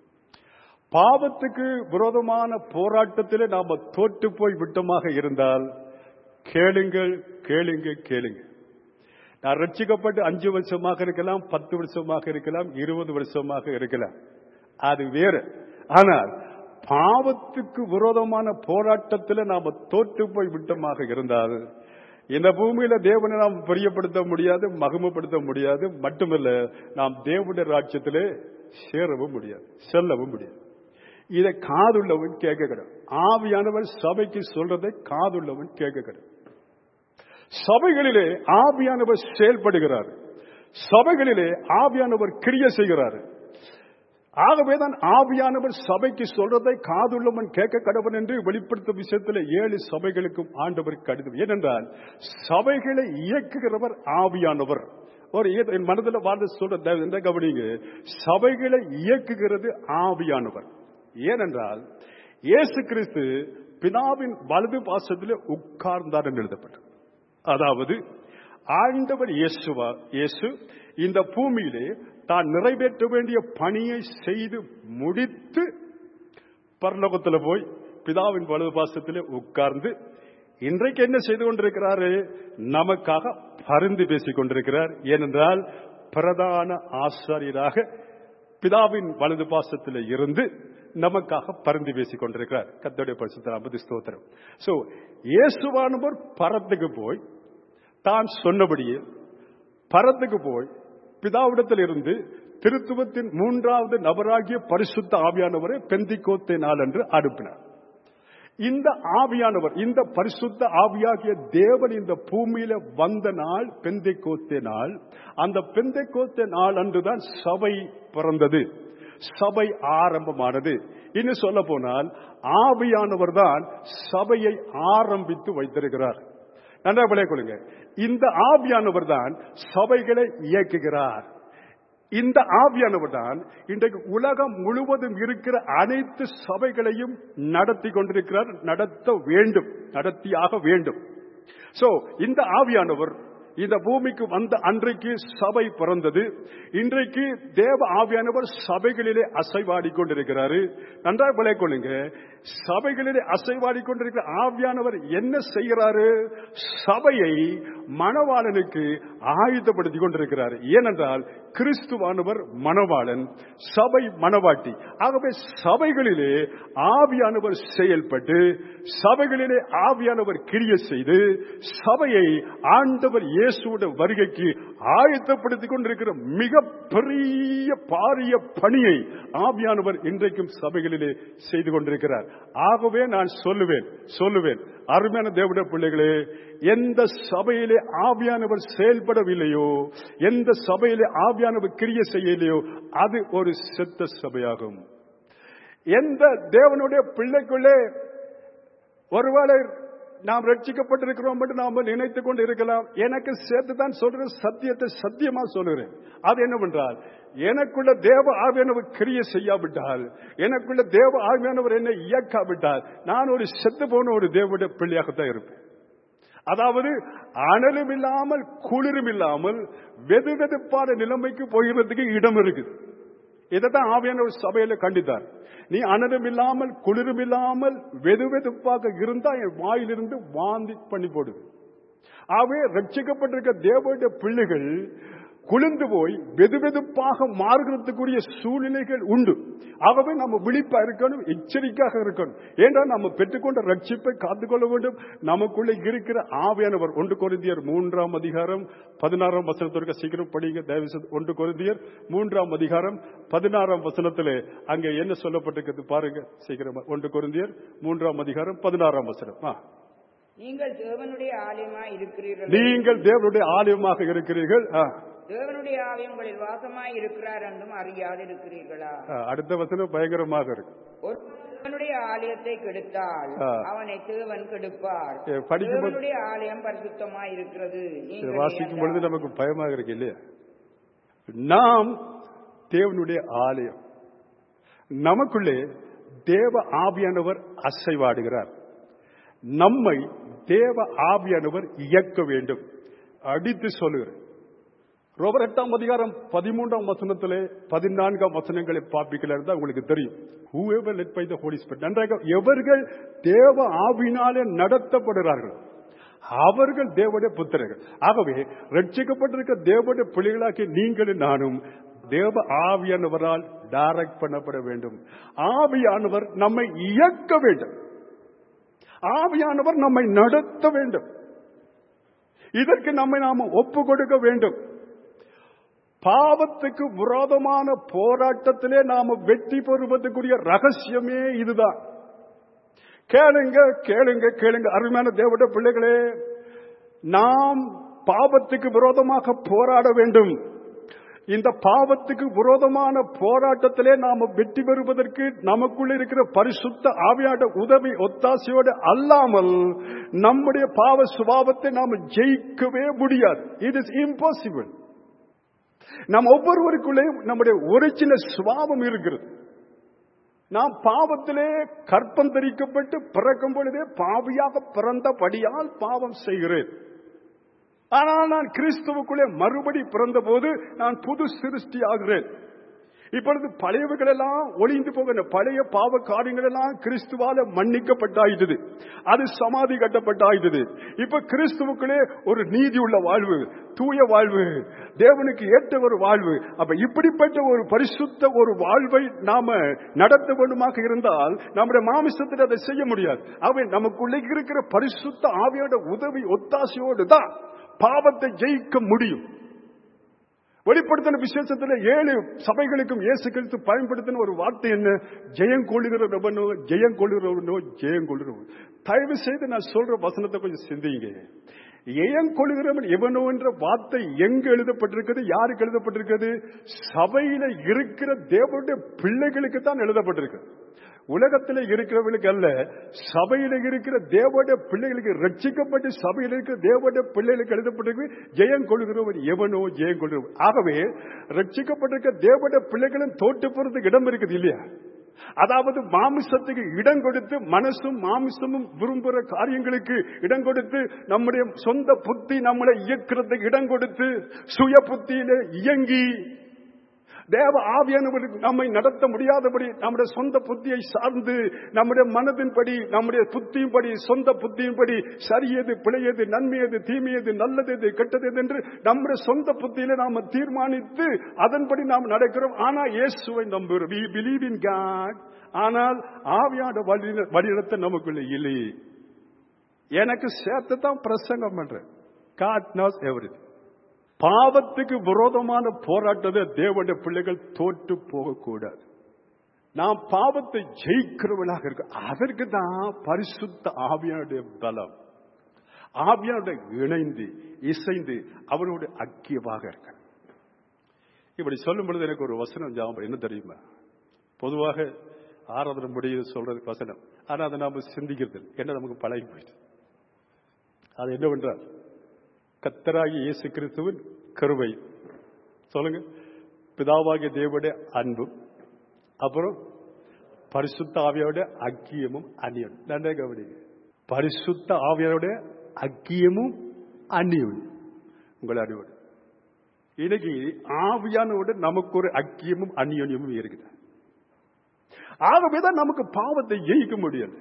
பாவத்துக்கு விரோதமான போராட்டத்திலே நாம தோற்று போய் விட்டமாக இருந்தால் கேளுங்கள் கேளுங்க கேளுங்க நான் ரட்சிக்கப்பட்டு அஞ்சு வருஷமாக இருக்கலாம் பத்து வருஷமாக இருக்கலாம் இருபது வருஷமாக இருக்கலாம் அது வேறு ஆனால் பாவத்துக்கு விரோதமான போராட்டத்தில் நாம தோற்று போய் விட்டமாக இருந்தால் இந்த பூமியில தேவனை நாம் பிரியப்படுத்த முடியாது மகிமைப்படுத்த முடியாது மட்டுமல்ல நாம் தேவனுடைய ராஜ்யத்திலே சேரவும் முடியாது செல்லவும் முடியாது இதை காதுள்ளவன் கேட்க கிடையாது ஆவியானவர் சபைக்கு சொல்றதை காதுள்ளவன் கேட்க கிடையாது சபைகளிலே ஆவியானவர் செயல்படுகிறார் சபைகளிலே ஆவியானவர் கிரிய செய்கிறார் ஆகவேதான் ஆவியானவர் சபைக்கு சொல்றதை காதுள்ளவன் கேட்க கடவன் என்று வெளிப்படுத்தும் விஷயத்தில் ஏழு சபைகளுக்கும் ஆண்டவர் கடிதம் ஏனென்றால் சபைகளை இயக்குகிறவர் ஆவியானவர் ஒரு ஏதோ என் மனதில் வாழ்ந்து சொல்ற இந்த கவனிங்க சபைகளை இயக்குகிறது ஆவியானவர் ஏனென்றால் இயேசு கிறிஸ்து பிதாவின் வலது பாசத்தில் உட்கார்ந்தார் என்று எழுதப்பட்டது அதாவது ஆண்டவர் இயேசுவா இயேசு இந்த பூமியிலே தான் நிறைவேற்ற வேண்டிய பணியை செய்து முடித்து பரலோகத்தில் போய் பிதாவின் வலது பாசத்தில் உட்கார்ந்து இன்றைக்கு என்ன செய்து கொண்டிருக்கிறாரு நமக்காக பரிந்து பேசிக் கொண்டிருக்கிறார் ஏனென்றால் பிரதான ஆசாரியராக பிதாவின் வலது பாசத்தில் இருந்து நமக்காக பரிந்து பேசிக் கொண்டிருக்கிறார் கத்தோடைய பரிசுத்த அபதி ஸ்தோத்திரம் சோ இயேசுவானவர் பரத்துக்கு போய் தான் சொன்னபடியே பரத்துக்கு போய் பிதாவிடத்தில் இருந்து திருத்துவத்தின் மூன்றாவது நபராகிய பரிசுத்த ஆவியானவரை பெந்திக்கோத்தை நாள் என்று அனுப்பினார் இந்த ஆவியானவர் இந்த பரிசுத்த ஆவியாகிய தேவன் இந்த பூமியில வந்த நாள் பெந்தைக்கோத்தே நாள் அந்த பெந்தைக்கோத்தே நாள் அன்றுதான் சபை பிறந்தது சபை ஆரம்பமானது இன்னும் சொல்ல போனால் ஆவியானவர் தான் சபையை ஆரம்பித்து வைத்திருக்கிறார் நன்றா விளைய கொள்ளுங்க இந்த ஆவியானவர் தான் சபைகளை இயக்குகிறார் இந்த ஆவியானவர் தான் இன்றைக்கு உலகம் முழுவதும் இருக்கிற அனைத்து சபைகளையும் நடத்தி கொண்டிருக்கிறார் நடத்த வேண்டும் நடத்தியாக வேண்டும் சோ இந்த ஆவியானவர் இந்த பூமிக்கு வந்த அன்றைக்கு சபை பிறந்தது இன்றைக்கு தேவ ஆவியானவர் சபைகளிலே அசைவாடி கொண்டிருக்கிறாரு நன்றாக விளைய கொள்ளுங்க சபைகளிலே அசைவாடி கொண்டிருக்கிற ஆவியானவர் என்ன செய்கிறாரு சபையை மணவாளனுக்கு ஆயுதப்படுத்தி கொண்டிருக்கிறார் ஏனென்றால் கிறிஸ்துவானவர் மணவாளன் சபை மணவாட்டி ஆகவே சபைகளிலே ஆவியானவர் செயல்பட்டு சபைகளிலே ஆவியானவர் கிரிய செய்து சபையை ஆண்டவர் இயேசுவோட வருகைக்கு ஆயத்தப்படுத்திக் கொண்டிருக்கிற மிக பெரிய பாரிய பணியை ஆவியானவர் இன்றைக்கும் சபைகளிலே செய்து கொண்டிருக்கிறார் ஆகவே நான் சொல்லுவேன் சொல்லுவேன் அருமையான தேவட பிள்ளைகளே எந்த சபையிலே ஆவியானவர் செயல்படவில்லையோ எந்த சபையிலே ஆவியானவர் கிரிய செய்யலையோ அது ஒரு செத்த சபையாகும் எந்த தேவனுடைய பிள்ளைக்குள்ளே ஒருவேளை நாம் ரட்சிக்கப்பட்டிருக்கிறோம் என்று நாம நினைத்துக் கொண்டு இருக்கலாம் எனக்கு சேர்த்து தான் சொல்றேன் சத்தியத்தை சத்தியமா சொல்லுகிறேன் அது என்னவென்றால் எனக்குள்ள தேவ ஆவியானவர் கிரிய செய்யாவிட்டால் எனக்குள்ள தேவ ஆவியானவர் என்னை இயக்காவிட்டால் நான் ஒரு செத்து போன ஒரு தேவனுடைய பிள்ளையாகத்தான் இருப்பேன் அதாவது அனலும் இல்லாமல் குளிரும் இல்லாமல் வெது வெதுப்பான நிலைமைக்கு போகிறதுக்கு இடம் இருக்குது இதைத்தான் ஆவியானவர் சபையில கண்டித்தார் நீ அனலும் இல்லாமல் குளிரும் இல்லாமல் வெது வெதுப்பாக இருந்தா என் வாயிலிருந்து வாந்தி பண்ணி போடுது ஆகவே ரட்சிக்கப்பட்டிருக்க தேவனுடைய பிள்ளைகள் குளிர்ந்து போய் வெது வெதுப்பாக மாறுகிறதுக்குரிய சூழ்நிலைகள் உண்டு ஆகவே நம்ம விழிப்பா இருக்கணும் எச்சரிக்கையாக இருக்கணும் ஏன்றால் நம்ம பெற்றுக்கொண்ட ரட்சிப்பை காத்துக்கொள்ள வேண்டும் நமக்குள்ள இருக்கிற ஆவியானவர் ஒன்று கொரிந்தியர் மூன்றாம் அதிகாரம் பதினாறாம் வசனத்திற்கு சீக்கிரம் படிங்க தயவு செய்து ஒன்று கொரிந்தியர் மூன்றாம் அதிகாரம் பதினாறாம் வசனத்திலே அங்கே என்ன சொல்லப்பட்டிருக்கிறது பாருங்க சீக்கிரமா ஒன்று கொரிந்தியர் மூன்றாம் அதிகாரம் பதினாறாம் வசனம் ஆ. நீங்கள் தேவனுடைய ஆலயமாய் இருக்கிறீர்கள் நீங்கள் தேவனுடைய ஆலயமாக இருக்கிறீர்கள் ஆ. தேவனுடைய ஆலயம் உங்களில் வாசமாய் இருக்கிறார் என்றும் அறியாது இருக்கிறீர்களா ஆ, அடுத்த வசனம் பயங்கரமாக இருக்கு ஒரு தேவனுடைய ஆலயத்தை கெடுத்தால் ஆ. அவனை தேவன் கெடுப்பார் ஏ, படிக்கும்போது- தேவனுடைய ஆலயம் பரிசுத்தமாய் இருக்கிறது இதை நீங்கள் வாசிக்கும் பொழுது அறியாதா? நமக்கு பயமாக இருக்கு இல்லையா நாம் தேவனுடைய ஆலயம் நமக்குள்ளே தேவ ஆவியானவர் அசைவாடுகிறார் நம்மை தேவ ஆவியானவர் இயக்க வேண்டும் அடித்து சொல்லுகிறேன் ரோபர் எட்டாம் அதிகாரம் பதிமூன்றாம் வசனத்திலே பதினான்காம் வசனங்களை பார்ப்பிக்கல இருந்தா உங்களுக்கு தெரியும் whoever led by the Holy Spirit நன்றாக எவர்கள் தேவ ஆவினாலே நடத்தப்படுகிறார்கள் அவர்கள் தேவனுடைய புத்திரர்கள் ஆகவே ரட்சிக்கப்பட்டிருக்க தேவனுடைய பிள்ளைகளாக்கி நீங்களும் நானும் தேவ ஆவியானவரால் டைரக்ட் பண்ணப்பட வேண்டும் ஆவியானவர் நம்மை இயக்க வேண்டும் ஆவியானவர் நம்மை நடத்த வேண்டும் இதற்கு நம்மை நாம ஒப்பு கொடுக்க வேண்டும் பாவத்துக்கு விரோதமான போராட்டத்திலே நாம வெற்றி பெறுவதற்குரிய ரகசியமே இதுதான் கேளுங்க கேளுங்க கேளுங்க அருமையான தேவட பிள்ளைகளே நாம் பாவத்துக்கு விரோதமாக போராட வேண்டும் இந்த பாவத்துக்கு விரோதமான போராட்டத்திலே நாம வெற்றி பெறுவதற்கு நமக்குள்ள இருக்கிற பரிசுத்த ஆவியாட உதவி ஒத்தாசையோடு அல்லாமல் நம்முடைய பாவ சுபாவத்தை நாம ஜெயிக்கவே முடியாது இட் இஸ் இம்பாசிபிள் நம் ஒவ்வொருவருக்குள்ளேயும் நம்முடைய ஒரிஜினல் சுபாவம் இருக்கிறது நாம் பாவத்திலே கற்பம் தரிக்கப்பட்டு பிறக்கும் பொழுதே பாவியாக பிறந்தபடியால் பாவம் செய்கிறேன் ஆனால் நான் கிறிஸ்துவுக்குள்ளே மறுபடி பிறந்த போது நான் புது சிருஷ்டி ஆகிறேன் இப்பொழுது பழையவைகள் எல்லாம் ஒளிந்து போகிற பழைய பாவ காரியங்கள் எல்லாம் கிறிஸ்துவால மன்னிக்கப்பட்டாயிட்டது அது சமாதி கட்டப்பட்டாயிட்டது இப்ப கிறிஸ்துவுக்குள்ளே ஒரு நீதி உள்ள வாழ்வு தூய வாழ்வு தேவனுக்கு ஏற்ற ஒரு வாழ்வு அப்ப இப்படிப்பட்ட ஒரு பரிசுத்த ஒரு வாழ்வை நாம நடத்த வேண்டுமாக இருந்தால் நம்முடைய மாமிசத்தில் அதை செய்ய முடியாது அவை நமக்குள்ளே இருக்கிற பரிசுத்த ஆவியோட உதவி ஒத்தாசையோடு தான் பாவத்தை ஜெயிக்க முடியும் வெளிப்படுத்தின விசேஷத்துல ஏழு சபைகளுக்கும் இயேசு கிறிஸ்து பயன்படுத்தின ஒரு வார்த்தை என்ன ஜெயம் கொள்ளுகிறவனோ ஜெயம் கொள்ளுகிறவனோ ஜெயம் கொள்ளுகிறவன் தயவு செய்து நான் சொல்ற வசனத்தை கொஞ்சம் சிந்திங்க ஜெயம் கொள்ளுகிறவன் எவனோ என்ற வார்த்தை எங்க எழுதப்பட்டிருக்கிறது யாருக்கு எழுதப்பட்டிருக்கிறது சபையில இருக்கிற தேவனுடைய பிள்ளைகளுக்கு தான் எழுதப்பட்டிருக்கு உலகத்தில் இருக்கிறவர்களுக்கு அல்ல சபையில இருக்கிற தேவடைய பிள்ளைகளுக்கு ரட்சிக்கப்பட்டு சபையில் இருக்கிற தேவடைய பிள்ளைகளுக்கு எழுதப்பட்டிருக்கு ஜெயம் கொள்கிறவன் எவனோ ஜெயம் கொள்கிறவன் ஆகவே ரட்சிக்கப்பட்டிருக்க தேவடைய பிள்ளைகளும் தோட்டு போறதுக்கு இடம் இருக்குது இல்லையா அதாவது மாமிசத்துக்கு இடம் கொடுத்து மனசும் மாமிசமும் விரும்புகிற காரியங்களுக்கு இடம் கொடுத்து நம்முடைய சொந்த புத்தி நம்மளை இயக்கிறதுக்கு இடம் கொடுத்து சுய புத்தியில இயங்கி தேவ ஆவியானவர் நம்மை நடத்த முடியாதபடி நம்முடைய சொந்த புத்தியை சார்ந்து நம்முடைய மனதின்படி நம்முடைய புத்தியின்படி சொந்த புத்தியின்படி சரியது பிழையது நன்மையது தீமையது நல்லது எது கெட்டது எது என்று நம்முடைய சொந்த புத்தியில நாம தீர்மானித்து அதன்படி நாம் நடக்கிறோம் ஆனா இயேசுவை நம்புகிறோம் we believe in God ஆனால் ஆவியான வழி வழிநடத்த நமக்குள்ள இல்லை எனக்கு சேர்த்து தான் பிரசங்கம் பண்றேன் God knows everything பாவத்துக்கு விரோதமான போராட்டத்தை தேவனுடைய பிள்ளைகள் தோற்று போகக்கூடாது நாம் பாவத்தை ஜெயிக்கிறவர்களாக இருக்க அதற்கு தான் பரிசுத்த ஆவியானுடைய பலம் ஆவியானுடைய இணைந்து இசைந்து அவருடைய ஐக்கியமாக இருக்க இப்படி சொல்லும் பொழுது எனக்கு ஒரு வசனம் ஞாபகம் என்ன தெரியுமா பொதுவாக ஆராதனை முடியுது சொல்றதுக்கு வசனம் ஆனா அதை நாம சிந்திக்கிறது இல்லை. என்ன நமக்கு பழகி போயிடுது அது என்னவென்றால் கத்தராகி இயேசு கிறிஸ்துவின் கருவை சொல்லுங்க பிதாவாகிய தேவனுடைய அன்பும் அப்புறம் பரிசுத்த ஆவியோட அக்கியமும் அந்நியம் நன்றே கவனிங்க பரிசுத்த ஆவியோட அக்கியமும் அந்நியம் உங்களை அறிவோடு இன்னைக்கு ஆவியானோட நமக்கு ஒரு அக்கியமும் அந்நியமும் இருக்குது ஆகவேதான் நமக்கு பாவத்தை ஜெயிக்க முடியல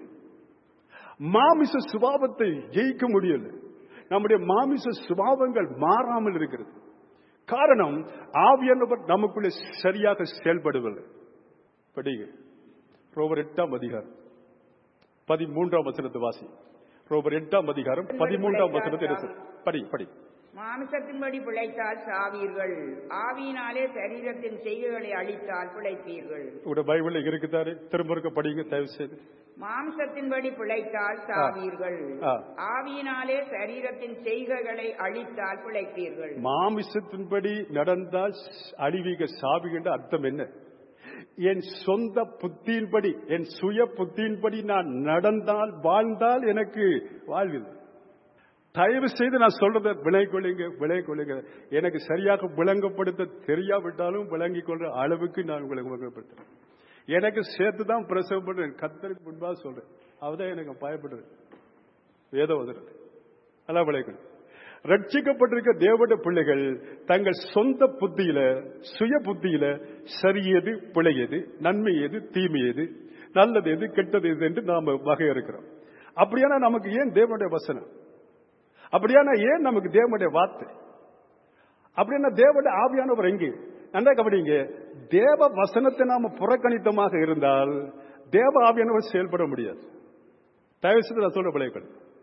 மாமிச சுபாவத்தை ஜெயிக்க முடியல நம்முடைய மாமிச சுபாவங்கள் மாறாமல் இருக்கிறது காரணம் ஆவியானவர் நமக்குள்ளே சரியாக செயல்படுவதில்லை படிங்க ரோவர் எட்டாம் அதிகாரம் பதிமூன்றாம் வசனத்தை வாசி ரோவர் எட்டாம் அதிகாரம் பதிமூன்றாம் வசனத்தை என்ன சொல்லுது? படி படி மாமிசத்தின்படி பிழைத்தால் சாவீர்கள் ஆவியினாலே சரீரத்தின் செய்கைகளை அழித்தால் பிழைப்பீர்கள் உங்களோட பைபிள்ல இருக்குதாரு திரும்ப இருக்க படிங்க தயவு செய்து மாம்சத்தின்படி பிழைத்தால் சாவீர்கள் ஆ. ஆவியினாலே சரீரத்தின் செய்கைகளை அழித்தால் பிழைப்பீர்கள் மாமிசத்தின்படி நடந்தால் அழிவிக சாவுகின்ற அர்த்தம் என்ன என் சொந்த புத்தியின்படி என் சுய புத்தியின்படி நான் நடந்தால் வாழ்ந்தால் எனக்கு வாழ்வில் தயவு செய்து நான் சொல்றதை விலை கொள்ளுங்க விலை கொள்ளுங்க எனக்கு சரியாக விளங்கப்படுத்த தெரியாவிட்டாலும் விளங்கிக் கொள்ற அளவுக்கு நான் உங்களுக்கு விளங்கப்படுத்துறேன் எனக்கு சேர்த்து தான் பிரசவம் பண்றேன் கத்தருக்கு முன்பாக சொல்றேன் அவதான் எனக்கு பயப்படுறது வேதம் வந்துடுது நல்லா விளைக்கணும் ரட்சிக்கப்பட்டிருக்க தேவட பிள்ளைகள் தங்கள் சொந்த புத்தியில சுய புத்தியில சரியது பிழையது நன்மை எது தீமை எது நல்லது எது கெட்டது எது என்று நாம வகையறுக்கிறோம் அப்படியானா நமக்கு ஏன் தேவனுடைய வசனம் அப்படியானா ஏன் நமக்கு தேவனுடைய வார்த்தை அப்படின்னா தேவனுடைய ஆவியானவர் எங்கே நன்றா கவனிங்க தேவ வசனத்தை நாம புறக்கணித்தமாக இருந்தால் தேவ ஆவியானவர் செயல்பட முடியாது தயவு செய்து நான் சொல்ற பிள்ளைகள்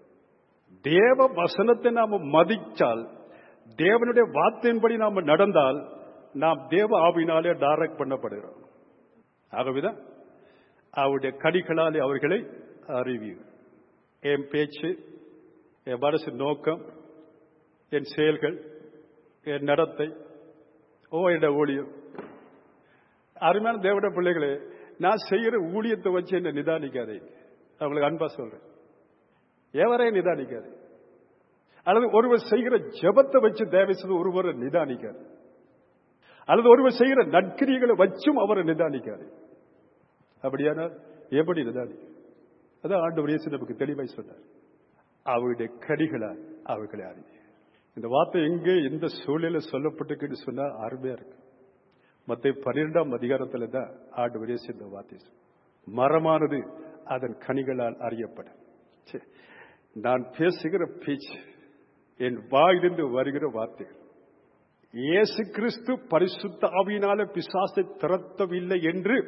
தேவ வசனத்தை நாம மதிச்சால் தேவனுடைய வார்த்தையின்படி நாம நடந்தால் நாம் தேவ ஆவினாலே டைரக்ட் பண்ணப்படுகிறோம் ஆகவேதான் அவருடைய கடிகளாலே அவர்களை அறிவியும் என் பேச்சு என் மனசு நோக்கம் என் செயல்கள் என் நடத்தை ஓ என்ற ஊழியம் அருமையான தேவட பிள்ளைகளே நான் செய்யற ஊழியத்தை வச்சு என்ன நிதானிக்காதே அவங்களுக்கு அன்பா சொல்றேன் எவரையும் நிதானிக்காது அல்லது ஒருவர் செய்கிற ஜெபத்தை வச்சு தேவை செய்து ஒருவரை நிதானிக்காது அல்லது ஒருவர் செய்கிற நற்கிரிகளை வச்சும் அவரை நிதானிக்காது அப்படியானால் எப்படி நிதானி அதான் ஆண்டு இயேசு நமக்கு தெளிவாய் சொன்னார் அவருடைய கடிகளால் அவர்களை அறிய இந்த வார்த்தை எங்கே எந்த சூழல சொல்லப்பட்டிருக்குன்னு சொன்னா அருமையா இருக்கு மத்த பன்னிரெண்டாம் அதிகாரத்துல தான் ஆண்டு இயேசு இந்த வார்த்தை சொன்னார். மரமானது அதன் கனிகளால் அறியப்படும் சே, நான் பேசுகிற பேச்சு என் வாயிலிருந்து வருகிற வார்த்தைகள் இயேசு கிறிஸ்து பரிசுத்த ஆவியினால பிசாசை திறத்தவில்லை என்று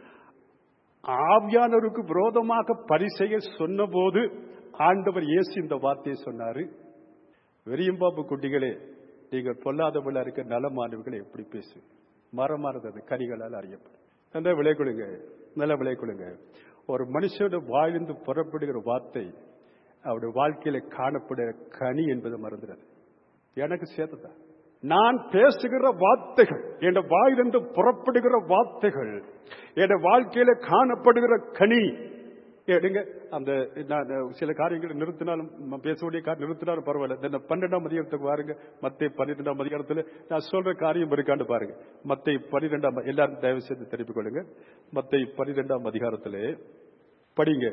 ஆவியானவருக்கு விரோதமாக பரிசெய்ய சொன்னபோது ஆண்டவர் இயேசு இந்த வார்த்தையை சொன்னாரு வெறியம்பாப்பு குட்டிகளே நீங்கள் பொல்லாதவளா இருக்க நலமானவர்களை எப்படி பேசு மரமானது அது கனிகளால் அறியப்படும் நல்லா விளை கொள்ளுங்க நல்லா விளை கொள்ளுங்க ஒரு மனுஷனோட வாயிலிருந்து புறப்படுகிற வார்த்தை அவருடைய வாழ்க்கையில காணப்படுகிற கனி என்பதை மறந்துடாது எனக்கு சேர்த்துதான் நான் பேசுகிற வார்த்தைகள் என் வாயிலிருந்து புறப்படுகிற வார்த்தைகள் என் வாழ்க்கையில காணப்படுகிற கனி எடுங்க அந்த நான் சில காரியங்களை நிறுத்தினாலும் ம- பேசக்கூடிய காரியம் நிறுத்தினாலும் பரவாயில்ல இந்த பன்னெண்டாம் அதிகாரத்துக்கு பாருங்க மத்திய பன்னிரெண்டாம் அதிகாரத்துல நான் சொல்ற காரியம் இருக்கான்னு பாருங்க மத்திய பன்னிரெண்டாம் எல்லாரும் தயவு செய்து தெரிவித்துக் கொள்ளுங்க மத்திய பன்னிரெண்டாம் அதிகாரத்திலே படிங்க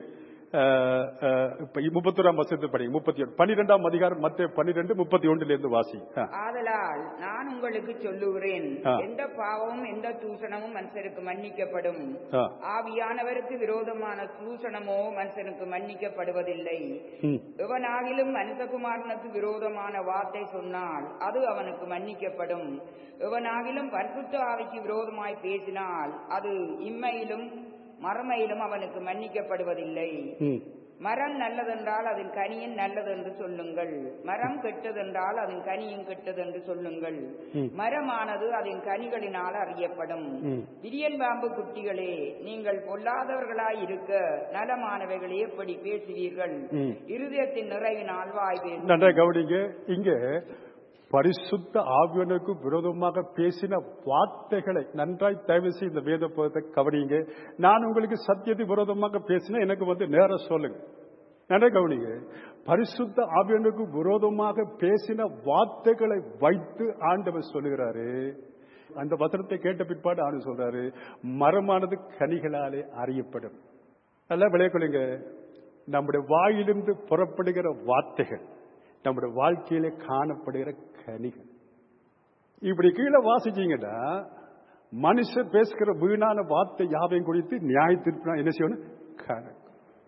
அஹ், அஹ், இப்ப முப்பத்தொராம் வசனத்தை படிங்க முப்பத்தி ஒன்று பன்னிரெண்டாம் அதிகாரம் மத்திய பன்னிரெண்டு முப்பத்தி ஒன்றுல இருந்து வாசி ஆ. ஆதலால் நான் உங்களுக்கு சொல்லுகிறேன் ஆ. எந்த பாவமும் எந்த தூஷணமும் மனுஷருக்கு மன்னிக்கப்படும் ஆ. ஆவியானவருக்கு விரோதமான தூஷணமோ மனுஷனுக்கு மன்னிக்கப்படுவதில்லை ம். எவனாகிலும் மனுஷகுமாரனுக்கு விரோதமான வார்த்தை சொன்னால் அது அவனுக்கு மன்னிக்கப்படும் எவனாகிலும் பரிசுத்த ஆவிக்கு விரோதமாய் பேசினால் அது இம்மையிலும் மறுமையிலும் அவனுக்கு மன்னிக்கப்படுவதில்லை ம். மரம் நல்லதென்றால் அதன் கனியும் நல்லதென்று சொல்லுங்கள் மரம் கெட்டதென்றால் அதன் கனியும் கெட்டதென்று சொல்லுங்கள் ம். மரமானது அதன் கனிகளினால் அறியப்படும் ம். விரியன் பாம்பு குட்டிகளே நீங்கள் பொல்லாதவர்களாய் இருக்க நலமானவைகளை எப்படி பேசுவீர்கள் ம். இருதயத்தின் நிறைவினால் வாய் பேசும் நன்றாக கவனிங்க இங்க பரிசுத்த ஆவியனுக்கு விரோதமாக பேசின வார்த்தைகளை நன்றாய் தயவு செய்து இந்த வேத புத்தகத்தை கவனிங்க நான் உங்களுக்கு சத்தியத்தை விரோதமாக பேசினா எனக்கு வந்து நேரம் சொல்லுங்க நன்றாக கவனிங்க பரிசுத்த ஆவியனுக்கு விரோதமாக பேசின வார்த்தைகளை வைத்து ஆண்டவர் சொல்லுகிறாரு அந்த வசனத்தை கேட்ட பிற்பாடு ஆண்டு சொல்றாரு மரமானது கனிகளாலே அறியப்படும் நல்லா விளையாடுங்க நம்முடைய வாயிலிருந்து புறப்படுகிற வார்த்தைகள் நம்முடைய வாழ்க்கையில காணப்படுகிற கனிகள் இப்படி கீழே வாசிச்சீங்கன்னா மனுஷன் பேசுகிற வீணான வார்த்தை யாவையும் குறித்து நியாயத்திற்கு என்ன செய்யணும் கணக்கு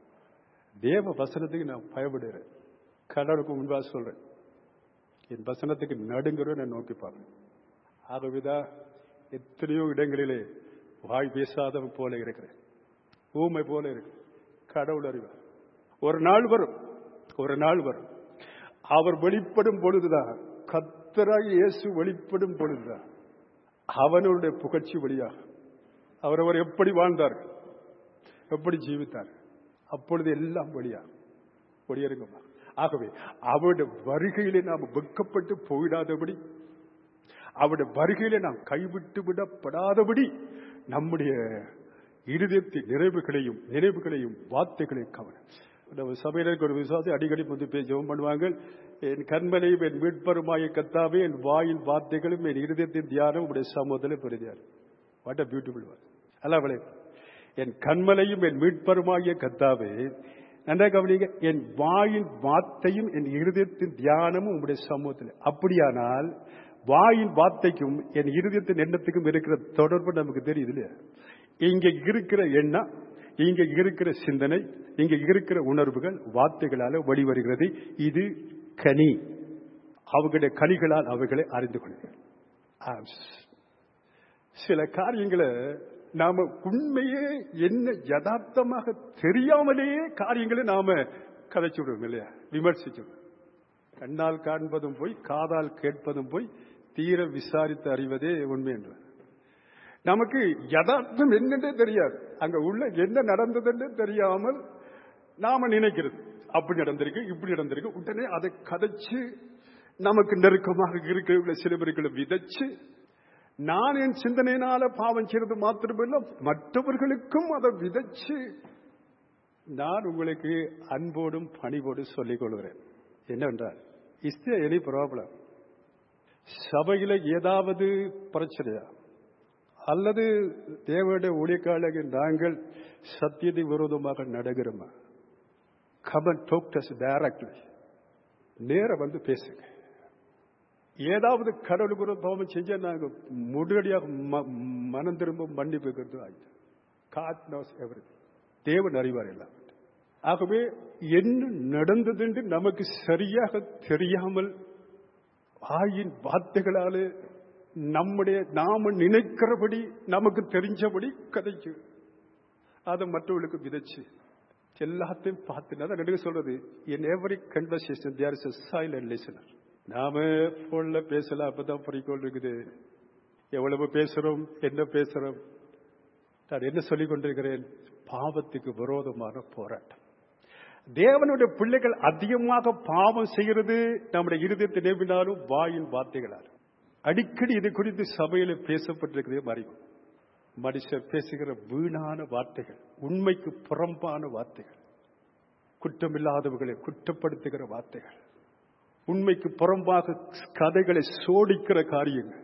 தேவ வசனத்துக்கு நான் பயப்படுகிறேன் கடவுளுக்கு முன்பாக சொல்றேன் என் வசனத்துக்கு நடுங்கிறோம் நான் நோக்கி பார்ப்பேன் ஆகவேதான் எத்தனையோ இடங்களிலே வாய் பேசாதவன் போல இருக்கிறேன் ஊமை போல இருக்கு கடவுள் அறிவார் ஒரு நாள் வரும் ஒரு நாள் வரும் அவர் வெளிப்படும் பொழுதுதான் கத்தராக இயேசு வெளிப்படும் பொழுதுதான் அவனுடைய புகழ்ச்சி வழியாக அவர் அவர் எப்படி வாழ்ந்தார் எப்படி ஜீவித்தார் அப்பொழுது எல்லாம் வழியா ஒளியருங்கம்மா ஆகவே அவருடைய வருகையிலே நாம் வெட்கப்பட்டு போயிடாதபடி அவருடைய வருகையிலே நாம் கைவிட்டு விடப்படாதபடி நம்முடைய இருதயத்தின் நிறைவுகளையும் நினைவுகளையும் வார்த்தைகளையும் கவனம் நம்ம சபையில இருக்க ஒரு விசுவாசி அடிக்கடி வந்து பேச ஜெபம் பண்ணுவாங்க என் கண்மலையும் என் மீட்பருமாய கத்தாவே என் வாயில் வார்த்தைகளும் என் இருதயத்தின் தியானம் உடைய சமூகத்தில் பெரிதார் வாட் அ பியூட்டிஃபுல் வாட் அல்ல என் கண்மலையும் என் மீட்பருமாகிய கத்தாவே நன்றா கவனிங்க என் வாயின் வார்த்தையும் என் இருதயத்தின் தியானமும் உங்களுடைய சமூகத்தில் அப்படியானால் வாயின் வார்த்தைக்கும் என் இருதயத்தின் எண்ணத்துக்கும் இருக்கிற தொடர்பு நமக்கு தெரியுது இல்லையா இங்க இருக்கிற எண்ணம் இங்க இருக்கிற சிந்தனை இங்க இருக்கிற உணர்வுகள் வார்த்தைகளால வெளிவருகிறது இது கனி அவர்களுடைய கனிகளால் அவைகளை அறிந்து கொள்ளுங்கள் சில காரியங்களை நாம உண்மையே என்ன யதார்த்தமாக தெரியாமலேயே காரியங்களை நாம கதைச்சு விடுவோம் இல்லையா விமர்சிச்சு கண்ணால் காண்பதும் போய் காதால் கேட்பதும் போய் தீர விசாரித்து அறிவதே உண்மை என்று நமக்கு யதார்த்தம் என்னன்றே தெரியாது அங்க உள்ள என்ன நடந்ததுன்னு தெரியாமல் நாம நினைக்கிறது அப்படி நடந்திருக்கு இப்படி நடந்திருக்கு உடனே அதை கதைச்சு நமக்கு நெருக்கமாக இருக்கிற சில பேர்களை விதைச்சு நான் என் சிந்தனையினால பாவம் செய்வது மாத்திரமில்ல மற்றவர்களுக்கும் அதை விதைச்சு நான் உங்களுக்கு அன்போடும் பணிவோடும் சொல்லிக் கொள்கிறேன் என்னவென்றால் இஸ் எனி ப்ராப்ளம் சபையில ஏதாவது பிரச்சனையா அல்லது தேவனுடைய ஊழியக்காரர்கள் நாங்கள் சத்தியத்தை விரோதமாக நடக்கிறோமா கமன் டோக்டஸ் டைரக்ட்லி நேர வந்து பேசுங்க ஏதாவது கடவுளுக்கு ஒரு பாவம் செஞ்சா நாங்க முடுகடியாக மனம் திரும்ப மன்னிப்புக்கிறது ஆயிடுச்சு காட் நோஸ் எவ்ரி தேவன் அறிவார் எல்லாம் ஆகவே என்ன நடந்தது என்று நமக்கு சரியாக தெரியாமல் ஆயின் வார்த்தைகளாலே நம்முடைய நாம நினைக்கிறபடி நமக்கு தெரிஞ்சபடி கதைச்சு அதை மற்றவர்களுக்கு விதைச்சு எல்லாத்தையும் பார்த்து அதான் நடுக சொல்றது in every conversation there is silent listener நாம போன்ல பேசலாம் அப்பதான் குறிக்கோள் இருக்குது எவ்வளவு பேசுறோம் என்ன பேசுறோம் நான் என்ன சொல்லிக் கொண்டிருக்கிறேன் பாவத்துக்கு விரோதமான போராட்டம் தேவனுடைய பிள்ளைகள் அதிகமாக பாவம் செய்கிறது நம்முடைய இருதயத்தை நேர்வினாலும் வாயின் வார்த்தைகளால் அடிக்கடி இது குறித்து சபையில பேசப்பட்டிருக்கிறதே மறைவும் மனுஷர் பேசுகிற வீணான வார்த்தைகள் உண்மைக்கு புறம்பான வார்த்தைகள் குற்றமில்லாதவர்களை குற்றப்படுத்துகிற வார்த்தைகள் உண்மைக்கு புறம்பாக கதைகளை சோடிக்கிற காரியங்கள்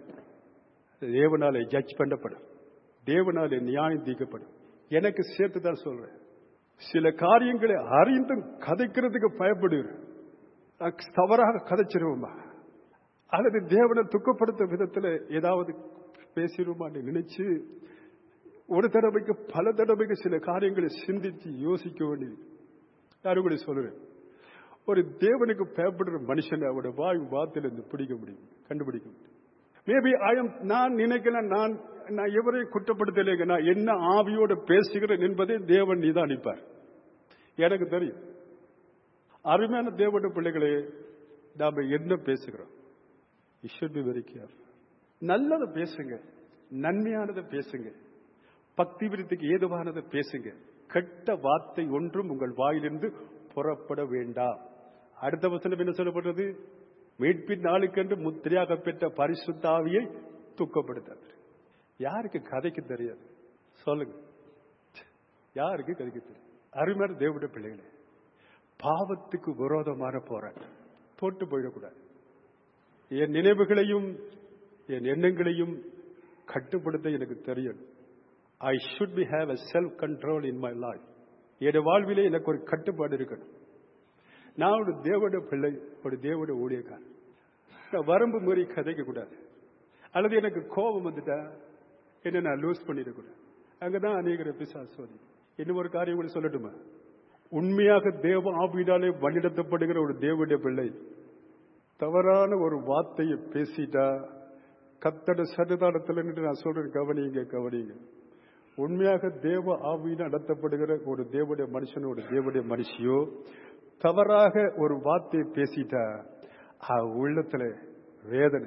தேவனாலே ஜட்ஜ் பண்ணப்படும் தேவனாலே நியாயம் தீர்க்கப்படும் எனக்கு சேர்த்து தான் சொல்றேன் சில காரியங்களை அறிந்தும் கதைக்கிறதுக்கு பயப்படுகிறேன் அஹ் தவறாக கதைச்சிருவோமா அல்லது தேவனை துக்கப்படுத்த விதத்துல ஏதாவது பேசிடுவோமான்னு நினைச்சு ஒரு தடவைக்கு பல தடவைக்கு சில காரியங்களை சிந்தித்து யோசிக்க வேண்டியது நான் கூட சொல்றேன் ஒரு தேவனுக்கு பயப்படுற மனுஷனை அவருடைய வாய் வார்த்தையில இருந்து பிடிக்க முடியும் கண்டுபிடிக்க முடியும் மேபி ஐயம் நான் நினைக்கிறேன் நான் நான் எவரையும் குற்றப்படுத்தலைங்க நான் என்ன ஆவியோட பேசுகிறேன் என்பதை தேவன் நிதானிப்பார் எனக்கு தெரியும் அருமையான தேவனுடைய பிள்ளைகளே நாம என்ன பேசுகிறோம் இஷட் பி வெரி கேர்ஃபுல் நல்லதை பேசுங்க நன்மையானதை பேசுங்க பக்தி விருத்திக்கு ஏதுவானதை பேசுங்க கெட்ட வார்த்தை ஒன்றும் உங்கள் வாயிலிருந்து புறப்பட வேண்டாம் அடுத்த வசனம் என்ன சொல்லப்படுறது மீட்பின் நாளுக்கென்று முத்திரையாக பெற்ற பரிசுத்தாவியை துக்கப்படுத்தாது யாருக்கு கதைக்கு தெரியாது சொல்லுங்க யாருக்கு கதைக்கு தெரியும் அருமையான தேவனுடைய பிள்ளைகளே பாவத்துக்கு விரோதமான போராட்டம் தோட்டு போயிடக்கூடாது என் நினைவுகளையும் என் எண்ணங்களையும் கட்டுப்படுத்த எனக்கு தெரியும் I should be have a self control in my life என் வாழ்விலே எனக்கு ஒரு கட்டுப்பாடு இருக்கணும் நான் ஒரு தேவட பிள்ளை ஒரு தேவட ஊழியக்காரன் நான் வரம்பு மீறி கதைக்க கூடாது அல்லது எனக்கு கோபம் வந்துட்டா என்ன நான் லூஸ் பண்ணிடக்கூடாது அங்கதான் அநேகர் பிசாசோதி இன்னும் ஒரு காரியம் கூட சொல்லட்டுமா உண்மையாக தேவ ஆவியினாலே வழிநடத்தப்படுகிற ஒரு தேவடைய பிள்ளை தவறான ஒரு வார்த்தையை பேசிட்டா கத்தட சன்னிதானத்தில் நின்று நான் சொல்றேன் கவனிங்க கவனிங்க உண்மையாக தேவ ஆவியில் நடத்தப்படுகிற ஒரு தேவடைய மனுஷனோ ஒரு தேவடைய மனுஷியோ தவறாக ஒரு வார்த்தையை பேசிட்டா ஆ உள்ளத்துல வேதனை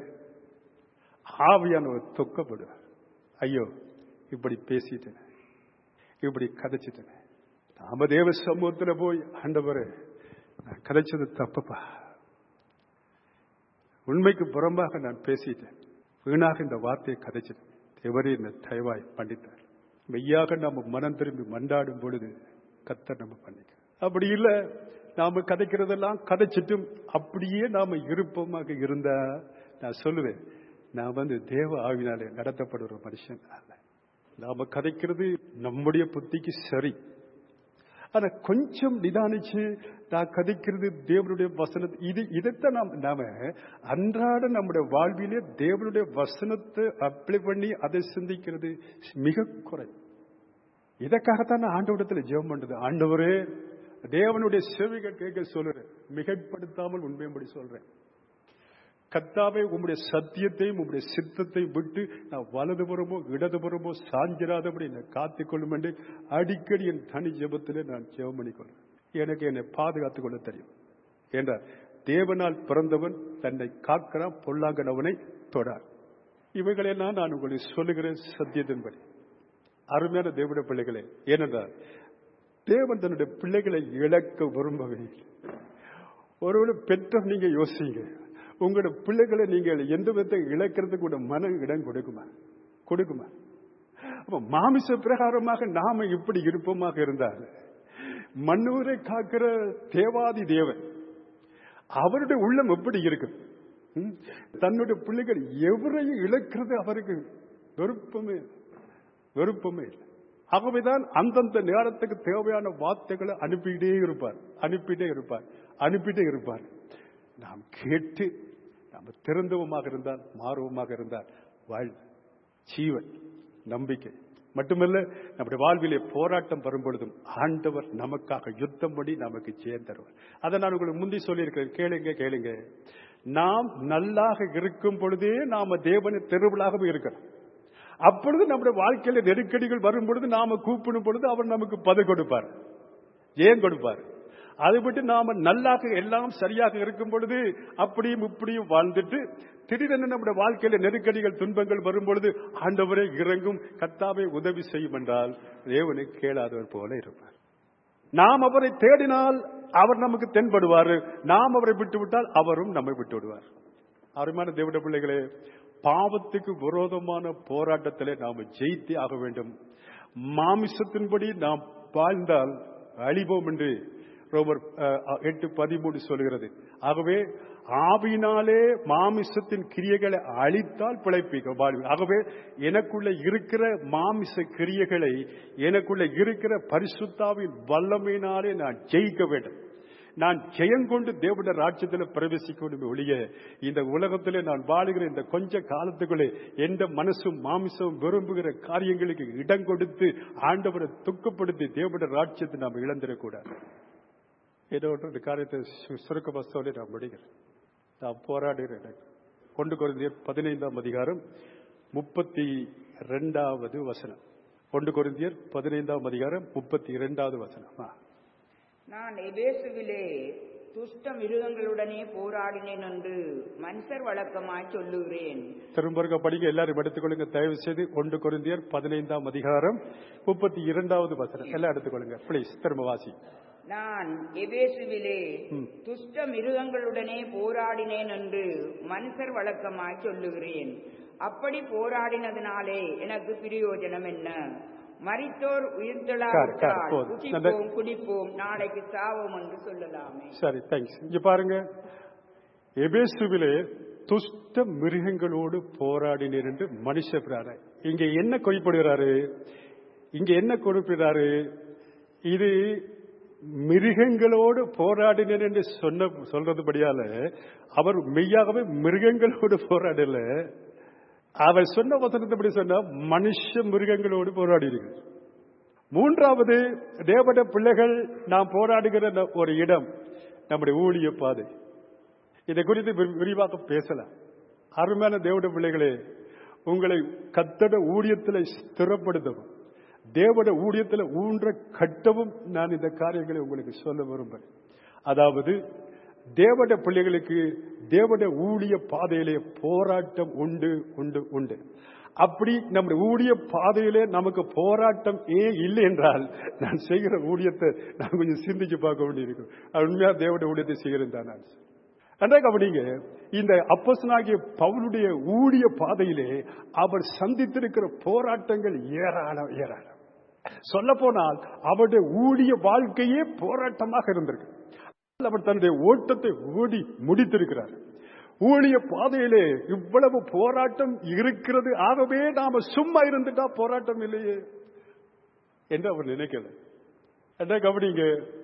ஆவியானவர் தொக்கப்படுவார் ஐயோ இப்படி பேசிட்டேன் இப்படி கதைச்சிட்டேன் நாம தேவ சமூகத்துல போய் ஆண்டவரே நான் கதைச்சது தப்புப்பா உண்மைக்கு புறம்பாக நான் பேசிட்டேன் வீணாக இந்த வார்த்தையை கதைச்சிட்டேன் தேவரே என்ன தயவாய் பண்ணிட்டார் மெய்யாக நாம மனம் திரும்பி மண்டாடும் பொழுது கத்தர் நம்ம பண்ணிக்க அப்படி இல்ல நாம கதைக்கிறதெல்லாம் கதைச்சிட்டும் அப்படியே நாம இருப்பமாக இருந்தா நான் சொல்லுவேன் நான் வந்து தேவ ஆவினாலே நடத்தப்படுற மனுஷன் அல்ல நாம கதைக்கிறது நம்முடைய புத்திக்கு சரி ஆனா கொஞ்சம் நிதானிச்சு நான் கதைக்கிறது தேவனுடைய வசனத்தை இது இதைத்தான் நாம் நாம அன்றாட நம்முடைய வாழ்விலே தேவனுடைய வசனத்தை அப்ளை பண்ணி அதை சிந்திக்கிறது மிக குறை இதற்காகத்தான் நான் ஆண்டவரிடத்தில் ஜெபம் பண்றது ஆண்டவரே தேவனுடைய செவிகள் கேட்க சொல்றேன் மிகைப்படுத்தாமல் உண்மையும்படி சொல்றேன் கத்தாவே உம்முடைய சத்தியத்தையும் உம்முடைய சித்தத்தையும் விட்டு நான் வலதுபுறமோ இடதுபுறமோ சாஞ்சிராதபடி என்னை காத்துக்கொள்ளும் என்று அடிக்கடி என் தனி ஜெபத்திலே நான் ஜெபம் பண்ணிக்கொள்றேன் எனக்கு என்னை பாதுகாத்துக் கொள்ள தெரியும் என்றார் தேவனால் பிறந்தவன் தன்னை காக்கிறான் பொல்லாங்கனவனை தொடார் இவைகளெல்லாம் நான் உங்களுக்கு சொல்லுகிறேன் சத்தியத்தின்படி அருமையான தேவனுடைய பிள்ளைகளே ஏனென்றால் தேவன் தன்னுடைய பிள்ளைகளை இழக்க விரும்பவே இல்லை ஒருவேளை பெற்றோர் நீங்க யோசிங்க உங்களோட பிள்ளைகளை நீங்கள் எந்த விதத்தை இழக்கிறதுக்கு கூட மன இடம் கொடுக்குமா கொடுக்குமா அப்ப மாமிச பிரகாரமாக நாம இப்படி இருப்போமாக இருந்தால் மன்னூரை காக்கிற தேவாதி தேவன் அவருடைய உள்ளம் எப்படி இருக்கு ம்? தன்னுடைய பிள்ளைகள் எவரையும் இழக்கிறது அவருக்கு விருப்பமே இல்லை. விருப்பமே இல்லை ஆகவேதான் அந்தந்த நேரத்துக்கு தேவையான வார்த்தைகளை அனுப்பிட்டே இருப்பார் அனுப்பிட்டே இருப்பார் அனுப்பிட்டே இருப்பார் நாம் கேட்டு நாம் திறந்தவமாக இருந்தால் மாறுவமாக இருந்தால் வாழ் ஜீவன் நம்பிக்கை மட்டுமல்ல நம்முடைய வாழ்விலே போராட்டம் வரும் பொழுதும் ஆண்டவர் நமக்காக யுத்தம் பண்ணி நமக்கு ஜெயம் தருவார் அதை நான் உங்களுக்கு முந்தி சொல்லியிருக்கிறேன் கேளுங்க கேளுங்க நாம் நல்லாக இருக்கும் பொழுதே நாம தேவனை தெருவிலாகவும் இருக்கிறோம் அப்பொழுது நம்முடைய வாழ்க்கையில நெருக்கடிகள் வரும் பொழுது நாம கூப்பிடும் பொழுது அவர் நமக்கு பத கொடுப்பார் ஏன் கொடுப்பார் அதை விட்டு நாம நல்லாக எல்லாம் சரியாக இருக்கும் பொழுது அப்படியும் இப்படியும் வாழ்ந்துட்டு திடீரென நம்முடைய வாழ்க்கையில நெருக்கடிகள் துன்பங்கள் வரும் பொழுது ஆண்டவரே இறங்கும் கத்தாவை உதவி செய்யும் என்றால் தேவனை கேளாதவர் போல இருப்பார் நாம் அவரை தேடினால் அவர் நமக்கு தென்படுவார் நாம் அவரை விட்டு விட்டால் அவரும் நம்மை விட்டு விடுவார் அருமையான தேவட பிள்ளைகளே பாவத்துக்கு விரோதமான போராட்டத்திலே நாம் ஜெயித்தே ஆக வேண்டும் மாமிசத்தின்படி நாம் வாழ்ந்தால் அழிவோம் என்று ரோமர் அஹ், எட்டு பதிமூணு சொல்கிறது ஆகவே ஆவியினாலே மாமிசத்தின் கிரியைகளை அழித்தால் பிழைப்பிக்க வாழ்வு ஆகவே எனக்குள்ள இருக்கிற மாமிச கிரியைகளை எனக்குள்ள இருக்கிற பரிசுத்தாவின் வல்லமையினாலே நான் ஜெயிக்க வேண்டும் நான் ஜெயங்கொண்டு தேவனுடைய ராஜ்யத்தில் பிரவேசிக்க வேண்டும் ஒழிய இந்த உலகத்திலே நான் வாழுகிற இந்த கொஞ்ச காலத்துக்குள்ளே எந்த மனசும் மாமிசம் விரும்புகிற காரியங்களுக்கு இடம் கொடுத்து ஆண்டவரை துக்கப்படுத்தி தேவனுடைய ராஜ்யத்தை நாம் இழந்துடக்கூடாது ஏதோ ஒன்று இந்த காரியத்தை சு- சுருக்கமா சொல்லி நான் முடிகிறேன் நான் போராடுகிறேன் கொண்டு குறைந்தியர் பதினைந்தாம் அதிகாரம் முப்பத்தி இரண்டாவது வசனம் கொண்டு குறைந்தியர் பதினைந்தாம் அதிகாரம் முப்பத்தி இரண்டாவது வசனம் ஆ. நான் எபேசுவிலே துஷ்ட மிருகங்களுடனே போராடினேன் என்று மனுஷர் வழக்கமாய் சொல்லுகிறேன் திரும்ப இருக்க படிக்க எல்லாரும் எடுத்துக்கொள்ளுங்க தயவு செய்து ஒன்று குருந்தியர் பதினைந்தாம் அதிகாரம் முப்பத்தி இரண்டாவது வசனம் எல்லாம் எடுத்துக்கொள்ளுங்க ப்ளீஸ் திரும்ப வாசி நான் எபேசுவிலே ம். துஷ்ட மிருகங்களுடனே போராடினேன் என்று மனுஷர் வழக்கமாய் சொல்லுகிறேன் அப்படி போராடினதினாலே எனக்கு பிரயோஜனம் என்ன மரித்தோர் கார், கார், உயிர்த்தெழாவிட்டால் போதும். புசிப்போம் குடிப்போம் நாளைக்கு சாவோம் என்று சொல்லலாமே சரி தேங்க்ஸ் இங்க பாருங்க எபேசுவிலே துஷ்ட மிருகங்களோடு போராடினீர் என்று மனுஷ பிராண இங்க என்ன குறிப்பிடுகிறாரு இங்க என்ன குறிப்பிடுறாரு இது மிருகங்களோடு போராடினேன் என்று சொன்ன சொல்றதுபடியால அவர் மெய்யாகவே மிருகங்களோடு போராடல அவர் சொன்ன வசனத்தை சொன்னா மனுஷ மிருகங்களோடு போராடினீர்கள் மூன்றாவது தேவட பிள்ளைகள் நாம் போராடுகிற ந- ஒரு இடம் நம்முடைய ஊழிய பாதை இதை குறித்து வி- விரிவாக பேசலாம் அருமையான தேவட பிள்ளைகளே உங்களை கத்தட ஊழியத்தில் ஸ்திரப்படுத்தவும் தேவட ஊழியத்தில் ஊன்ற கட்டவும் நான் இந்த காரியங்களை உங்களுக்கு சொல்ல விரும்புகிறேன் அதாவது தேவட பிள்ளைகளுக்கு தேவட ஊழிய பாதையிலே போராட்டம் உண்டு உண்டு உண்டு அப்படி நம்முடைய ஊழிய பாதையிலே நமக்கு போராட்டம் ஏன் இல்லை என்றால் நான் செய்கிற ஊழியத்தை நான் கொஞ்சம் சிந்திச்சு பார்க்க வேண்டியிருக்கும் அது உண்மையா தேவட ஊழியத்தை செய்கிறேன் தான் நான் அன்றா கவனிங்க இந்த அப்போஸ்தலனாகிய பவுலுடைய ஊழிய பாதையிலே அவர் சந்தித்திருக்கிற போராட்டங்கள் ஏராளம் ஏராளம் சொல்ல போனால் அவருடைய ஊழிய வாழ்க்கையே போராட்டமாக இருந்திருக்கு அவர் தன்னுடைய ஓட்டத்தை ஓடி முடித்திருக்கிறார் ஊழிய பாதையிலே இவ்வளவு போராட்டம் இருக்கிறது ஆகவே நாம சும்மா இருந்துட்டா போராட்டம் இல்லையே என்று அவர் நினைக்கல என்ன கவனிங்க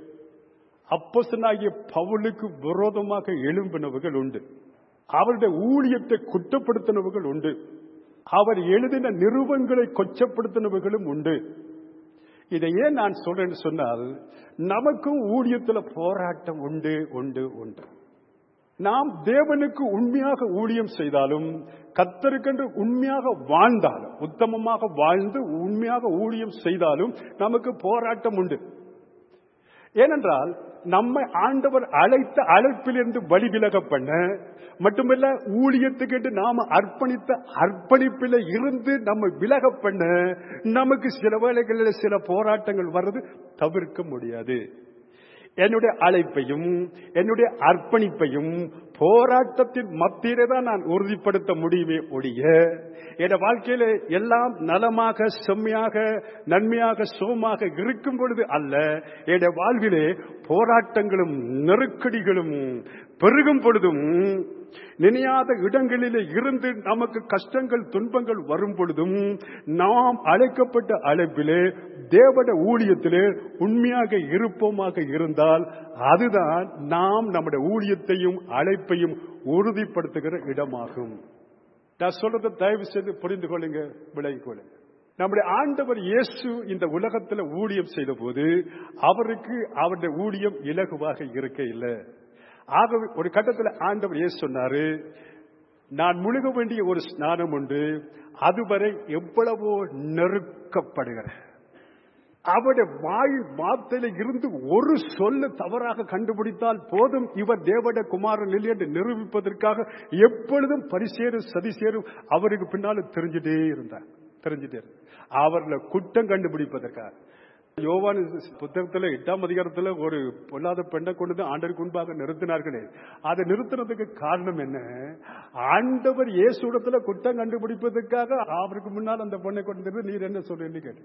அப்போஸ்தலனாகிய பவுலுக்கு விரோதமாக எழும்பினவர்கள் உண்டு அவருடைய ஊழியத்தை குற்றப்படுத்தினவர்கள் உண்டு அவர் எழுதின நிருபங்களை கொச்சப்படுத்தினவர்களும் உண்டு இதை ஏன் நான் சொல்றேன்னு சொன்னால் நமக்கும் ஊழியத்துல போராட்டம் உண்டு உண்டு உண்டு நாம் தேவனுக்கு உண்மையாக ஊழியம் செய்தாலும் கத்தருக்கென்று உண்மையாக வாழ்ந்தாலும் உத்தமமாக வாழ்ந்து உண்மையாக ஊழியம் செய்தாலும் நமக்கு போராட்டம் உண்டு ஏனென்றால் நம்மை ஆண்டவர் அழைத்த அழைப்பிலிருந்து வழி விலக பண்ண மட்டுமல்ல ஊழியத்துக்கு நாம அர்ப்பணித்த அர்ப்பணிப்பில் இருந்து நம்ம விலக பண்ண நமக்கு சில வேளைகளில் சில போராட்டங்கள் வர்றது தவிர்க்க முடியாது என்னுடைய அழைப்பையும் என்னுடைய அர்ப்பணிப்பையும் போராட்டத்தின் மத்தியிலே தான் நான் உறுதிப்படுத்த முடியுமே ஒழிய என் வாழ்க்கையில எல்லாம் நலமாக செம்மையாக நன்மையாக சுகமாக இருக்கும் பொழுது அல்ல என் வாழ்விலே போராட்டங்களும் நெருக்கடிகளும் பெருகும் பொழுதும் நினையாத இடங்களிலே இருந்து நமக்கு கஷ்டங்கள் துன்பங்கள் வரும் பொழுதும் நாம் அழைக்கப்பட்ட அழைப்பிலே தேவட ஊழியத்திலே உண்மையாக இருப்போமாக இருந்தால் அதுதான் நாம் நம்முடைய ஊழியத்தையும் அழைப்பையும் உறுதிப்படுத்துகிற இடமாகும் நான் சொல்றதை தயவு செய்து புரிந்து கொள்ளுங்க விலகிக் கொள்ளுங்க நம்முடைய ஆண்டவர் இயேசு இந்த உலகத்தில் ஊழியம் செய்த போது அவருக்கு அவருடைய ஊழியம் இலகுவாக இருக்க இல்லை ஆகவே ஒரு கட்டத்தில் ஆண்டவர் இயேசு சொன்னாரு நான் முழுக வேண்டிய ஒரு ஸ்நானம் உண்டு அதுவரை எவ்வளவோ நெருக்கப்படுகிறேன் அவருடைய வாயில் வார்த்தையில இருந்து ஒரு சொல்ல தவறாக கண்டுபிடித்தால் போதும் இவர் தேவட குமாரன் இல்லை என்று நிரூபிப்பதற்காக எப்பொழுதும் பரிசேரும் சதிசேரும் அவருக்கு பின்னால தெரிஞ்சுட்டே இருந்தார் தெரிஞ்சுட்டே இருந்தார் அவர்களை குற்றம் கண்டுபிடிப்பதற்காக யோவான் புத்தகத்துல எட்டாம் அதிகாரத்துல ஒரு பொல்லாத பெண்ணை கொண்டு வந்து ஆண்டருக்கு முன்பாக நிறுத்தினார்களே அதை நிறுத்தினதுக்கு காரணம் என்ன ஆண்டவர் இயேசுடத்துல குற்றம் கண்டுபிடிப்பதற்காக அவருக்கு முன்னால் அந்த பொண்ணை கொண்டு வந்து நீர் என்ன சொல்றேன்னு கேட்டு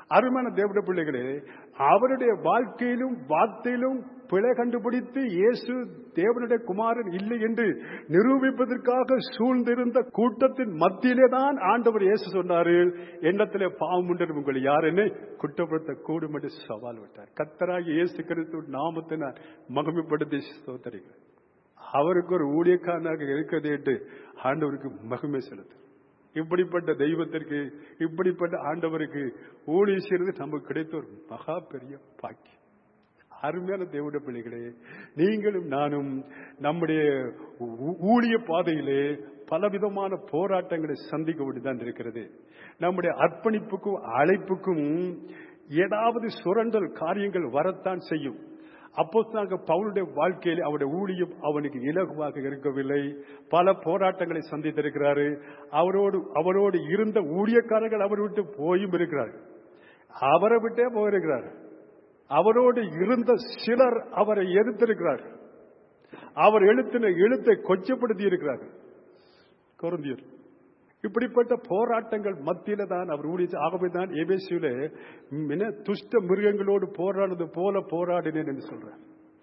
அருமையான தேவட பிள்ளைகளே அவருடைய வாழ்க்கையிலும் வார்த்தையிலும் பிழை கண்டுபிடித்து இயேசு தேவனுடைய குமாரன் இல்லை என்று நிரூபிப்பதற்காக சூழ்ந்திருந்த கூட்டத்தின் மத்தியிலே தான் ஆண்டவர் இயேசு சொன்னாரு எண்ணத்திலே பாவம் உண்டு உங்களை யார் என்னை குற்றப்படுத்த கூடும் என்று சவால் விட்டார் கத்தராகி இயேசு கிறிஸ்து நாமத்தை நான் மகிமைப்படுத்தி ஸ்தோத்தரிக்கிறேன் அவருக்கு ஒரு ஊழியக்காரனாக இருக்கிறது என்று ஆண்டவருக்கு மகிமை செலுத்து இப்படிப்பட்ட தெய்வத்திற்கு இப்படிப்பட்ட ஆண்டவருக்கு ஊழியம் செய்வது நமக்கு கிடைத்த ஒரு மகா பெரிய பாக்கியம் அருமையான தேவட பிள்ளைகளே நீங்களும் நானும் நம்முடைய ஊ- ஊழிய பாதையிலே பலவிதமான போராட்டங்களை சந்திக்க வேண்டியதான் இருக்கிறது நம்முடைய அர்ப்பணிப்புக்கும் அழைப்புக்கும் ஏதாவது சுரண்டல் காரியங்கள் வரத்தான் செய்யும் அப்போ நாங்கள் பவுலுடைய வாழ்க்கையில் அவருடைய ஊழியம் அவனுக்கு இலகுவாக இருக்கவில்லை பல போராட்டங்களை சந்தித்திருக்கிறாரு அவரோடு அவரோடு இருந்த ஊழியக்காரர்கள் அவரை விட்டு போயும் இருக்கிறார்கள் அவரை விட்டே போயிருக்கிறார் அவரோடு இருந்த சிலர் அவரை எதிர்த்திருக்கிறார்கள் அவர் எழுத்தின எழுத்தை கொச்சப்படுத்தி இருக்கிறார்கள் கொருந்தியர் இப்படிப்பட்ட போராட்டங்கள் மத்தியில தான் அவர் ஊழிய ஆகவே தான் ஏபேசியில என்ன துஷ்ட மிருகங்களோடு போராடுறது போல போராடினேன் என்று சொல்றார்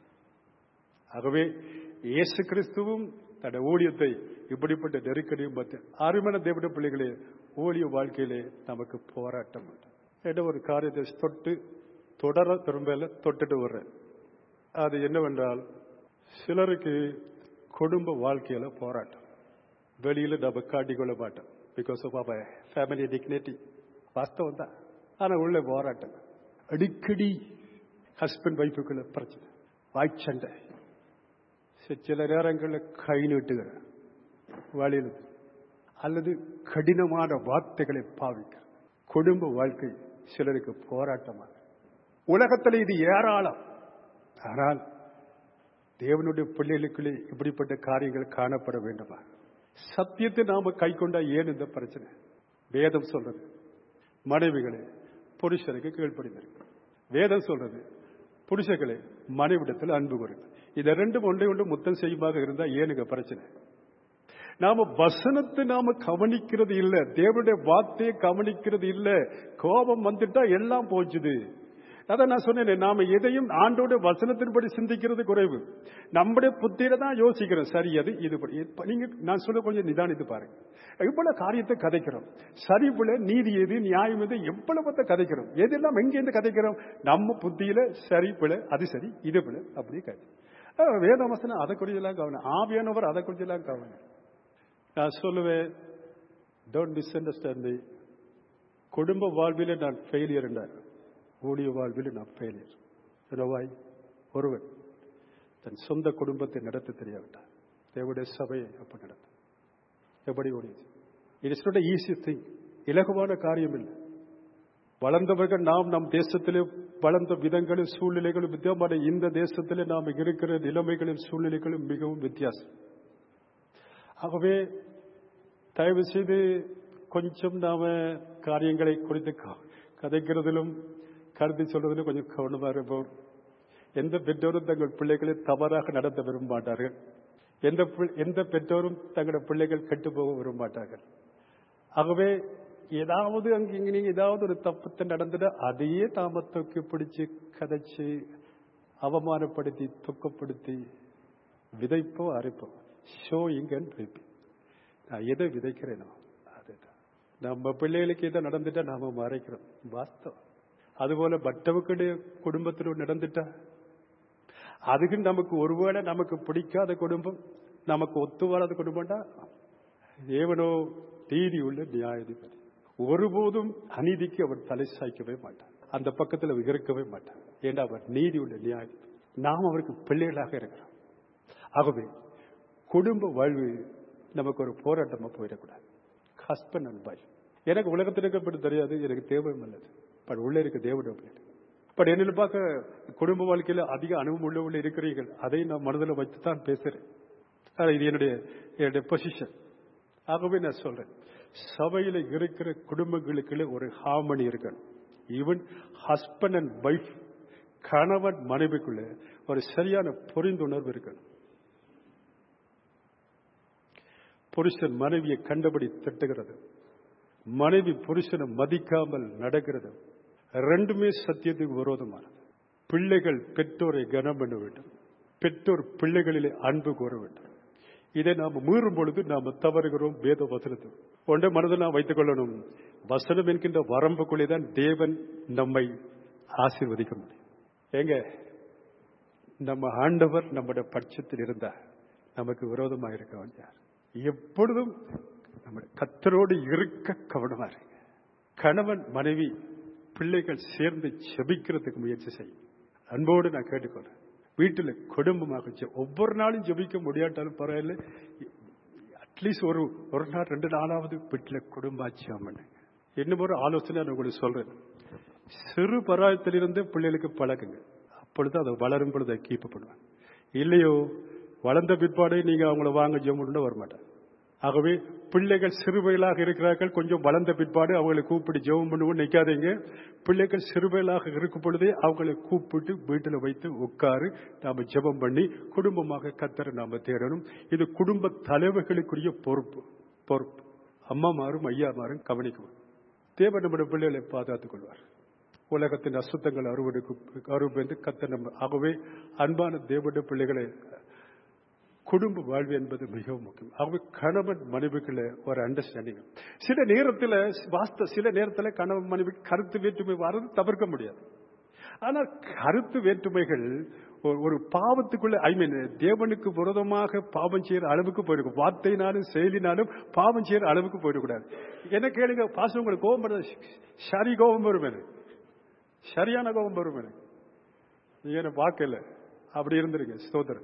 ஆகவே இயேசு கிறிஸ்துவும் தன்னுடைய ஊழியத்தை இப்படிப்பட்ட நெருக்கடியும் பார்த்து அருமன தேவட பிள்ளைகளே ஊழிய வாழ்க்கையிலே நமக்கு போராட்டம் உண்டு. என்ற ஒரு காரியத்தை தொட்டு தொடர திரும்பல தொட்டுட்டு வர்றேன் அது என்னவென்றால் சிலருக்கு குடும்ப வாழ்க்கையில போராட்டம் வெளியில நம்ம காட்டிக்கொள்ள மாட்டோம் because of our family dignity வாஸ்தவம் தான் ஆனா உள்ள போராட்டம் அடிக்கடி ஹஸ்பண்ட் ஒய்ஃபுக்குள்ள பிரச்சனை வாய்ச்சண்டை சி- சில நேரங்களில் கை நீட்டுகிற வழியில் அல்லது கடினமான வார்த்தைகளை பாவிக்க குடும்ப வாழ்க்கை சிலருக்கு போராட்டமாக உலகத்தில் இது ஏராளம் ஆனால் தேவனுடைய பிள்ளைகளுக்குள்ளே இப்படிப்பட்ட காரியங்கள் காணப்பட வேண்டுமா சத்தியத்தை நாம கை கொண்டா ஏன் இந்த பிரச்சனை வேதம் சொல்றது மனைவிகளே புருஷருக்கு கீழ்ப்படிந்திருக்கு வேதம் சொல்றது புருஷர்களே மனைவிடத்தில் அன்பு கூறுங்க இதை ரெண்டும் ஒன்றை ஒன்று முத்தம் செய்யுமாக இருந்தா ஏனுங்க பிரச்சனை நாம வசனத்தை நாம கவனிக்கிறது இல்ல தேவனுடைய வார்த்தையை கவனிக்கிறது இல்ல கோபம் வந்துட்டா எல்லாம் போச்சுது அதான் நான் சொன்னேன் நாம எதையும் ஆண்டோட வசனத்தின்படி சிந்திக்கிறது குறைவு நம்முடைய புத்தியில தான் யோசிக்கிறோம் சரி அது இது படி. இப்ப நீங்க நான் சொல்ல கொஞ்சம் நிதானித்து பாருங்க இவ்வளவு காரியத்தை கதைக்கிறோம் சரி பிள்ளை நீதி எது நியாயம் எது எவ்வளவு பத்த கதைக்கிறோம் எதெல்லாம் எங்கேருந்து கதைக்கிறோம் நம்ம புத்தியில சரி பிள்ளை அது சரி இது பிள்ளை அப்படி கதை அஹ் வேத வசனம் அதை குறிச்செல்லாம் கவனம் ஆவியானவர் அதை குறிச்செல்லாம் கவனம் நான் சொல்லுவேன் டோன்ட் மிஸ் அண்டர்ஸ்டாண்ட் மீ குடும்ப வாழ்விலே நான் ஃபெயிலியர் என்றார் ஊழிய வாழ்வில் நான் ஃபெயிலியர் ரவாய் ஒருவன் தன் சொந்த குடும்பத்தை நடத்த தெரியாவிட்டார் தேவடைய சபையை அப்ப நடத்த எப்படி ஓடியது it is not easy thing இலகுவான காரியம் இல்லை வளர்ந்தவர்கள் நாம் நம் தேசத்திலே வளர்ந்த விதங்களும் சூழ்நிலைகளும் வித்தியமான இந்த தேசத்திலே நாம் இருக்கிற நிலைமைகளும் சூழ்நிலைகளும் மிகவும் வித்தியாசம் ஆகவே தயவு செய்து கொஞ்சம் நாம காரியங்களை குறித்து க- கதைக்கிறதிலும் கருதி சொல்றதிலும் கொஞ்சம் கவனமா இருப்போம் எந்த பெற்றோரும் தங்கள் பிள்ளைகளை தவறாக நடத்த விரும்ப மாட்டார்கள் எந்த பி- எந்த பெற்றோரும் தங்களுடைய பிள்ளைகள் கெட்டு போக விரும்ப மாட்டார்கள் ஆகவே ஏதாவது அங்க இங்க நீங்க ஏதாவது ஒரு தப்புத்தை நடந்துட அதையே நாம தூக்கி பிடிச்சு கதைச்சு அவமானப்படுத்தி துக்கப்படுத்தி விதைப்போம் அரைப்போம் ஷோயிங் அண்ட் reaping. நான் எதை விதைக்கிறேனோ அதுதான் நம்ம பிள்ளைகளுக்கு எதை நடந்துட்டா நாம மறைக்கிறோம் வாஸ்தவம் அதுபோல மற்றவர்களுடைய குடும்பத்தில் நடந்துட்டா அதுக்கு நமக்கு ஒருவேளை நமக்கு பிடிக்காத குடும்பம் நமக்கு ஒத்து வராத குடும்பம்டா தேவனோ நீதி உள்ள நியாயாதிபதி ஒருபோதும் அநீதிக்கு அவர் தலை சாய்க்கவே மாட்டார் அந்த பக்கத்தில் அவர் இருக்கவே மாட்டார் ஏன்னா அவர் நீதி உள்ள நியாயாதிபதி நாம் அவருக்கு பிள்ளைகளாக இருக்கிறோம் ஆகவே குடும்ப வாழ்வு நமக்கு ஒரு போராட்டமா போயிடக்கூடாது ஹஸ்பண்ட் அண்ட் வைஃப் எனக்கு உலகத்தில் இருக்கப்பட்டு தெரியாது எனக்கு தேவையும் இல்லது பட் உள்ள இருக்க தேவனுடைய பிள்ளை பட் என்னன்னு பார்க்க குடும்ப வாழ்க்கையில அதிக அனுபவம் உள்ளவங்க இருக்கிறீர்கள் அதை நான் மனதில் வைத்து தான் பேசுறேன் ஆனா, இது என்னுடைய என்னுடைய பொசிஷன் ஆகவே நான் சொல்றேன் சபையில இருக்கிற குடும்பங்களுக்குள்ள ஒரு ஹார்மனி இருக்கணும் ஈவன் ஹஸ்பண்ட் அண்ட் வைஃப் கணவன் மனைவிக்குள்ள ஒரு சரியான புரிந்துணர்வு இருக்கணும் புருஷன் மனைவியை கண்டபடி திட்டுகிறது மனைவி புருஷனை மதிக்காமல் நடக்கிறது ரெண்டுமே சத்தியத்துக்கு விரோதமானது பிள்ளைகள் பெற்றோரை கனம் பண்ண வேண்டும் பெற்றோர் பிள்ளைகளிலே அன்பு கூற வேண்டும் இதை நாம் மீறும் பொழுது நாம் தவறுகிறோம் வேத வசனத்தை ஒன்றை மனதில் நாம் வைத்துக் கொள்ளணும் வசனம் என்கின்ற வரம்புக்குள்ளே தான் தேவன் நம்மை ஆசீர்வதிக்க முடியும் ஏங்க நம்ம ஆண்டவர் நம்முடைய பட்சத்தில் இருந்தார் நமக்கு விரோதமாக இருக்கவன் யார் எப்பொழுதும் நம்ம கத்தரோடு இருக்க கவனமா இருங்க கணவன் மனைவி பிள்ளைகள் சேர்ந்து ஜெபிக்கிறதுக்கு முயற்சி செய்யும் அன்போடு நான் கேட்டுக்கொள்றேன் வீட்டில் குடும்பமாக ஜெ- ஒவ்வொரு நாளும் ஜெபிக்க முடியாட்டாலும் பரவாயில்ல அட்லீஸ்ட் ஒரு ஒரு நாள் ரெண்டு நாளாவது வீட்டில் குடும்பாச்சியம் பண்ணுங்க இன்னும் ஒரு ஆலோசனை நான் உங்களுக்கு சொல்றேன் சிறு பராயத்திலிருந்து பிள்ளைகளுக்கு பழக்குங்க அப்பொழுது அதை வளரும் பொழுது அதை கீப் பண்ணுவாங்க இல்லையோ வளர்ந்த பிற்பாடு நீங்க அவங்கள வாங்க ஜெபம் வர மாட்டாங்க ஆகவே பிள்ளைகள் சிறுவைகளாக இருக்கிறார்கள் கொஞ்சம் வளர்ந்த பிற்பாடு அவங்களை கூப்பிட்டு ஜெபம் பண்ணுவோம் நிற்காதீங்க பிள்ளைகள் சிறுவைகளாக இருக்கும் பொழுதே அவங்களை கூப்பிட்டு வீட்டில் வைத்து உட்காரு நாம ஜெபம் பண்ணி குடும்பமாக கத்தரை நாம தேடணும் இது குடும்ப தலைவர்களுக்குரிய பொறுப்பு பொறுப்பு அம்மாமாரும் ஐயாமாரும் கவனிக்கணும் தேவன் நம்முடைய பிள்ளைகளை பாதுகாத்துக் கொள்வார் உலகத்தின் அசுத்தங்கள் அறுவடைக்கு அறுவடை என்று கத்த நம்ம ஆகவே அன்பான தேவனுடைய பிள்ளைகளை குடும்ப வாழ்வு என்பது மிகவும் முக்கியம் ஆகவே கணவன் மனைவிக்குள்ள ஒரு அண்டர்ஸ்டாண்டிங் சில நேரத்தில் வாஸ்த சில நேரத்தில் கணவன் மனைவி கருத்து வேற்றுமை வர்றது தவிர்க்க முடியாது ஆனால் கருத்து வேற்றுமைகள் ஒரு- ஒரு பாவத்துக்குள்ள ஐ மீன் தேவனுக்கு விரோதமாக பாவம் செய்யற அளவுக்கு போயிருக்கும் வார்த்தையினாலும் செயலினாலும் பாவம் செய்யற அளவுக்கு போயிடக்கூடாது என்ன கேளுங்க பாசம் உங்களுக்கு கோபம் வருது சரி கோபம் வரும் எனக்கு சரியான கோபம் வரும் எனக்கு நீங்க என்ன பார்க்கல அப்படி இருந்திருங்க ஸ்தோத்திரம்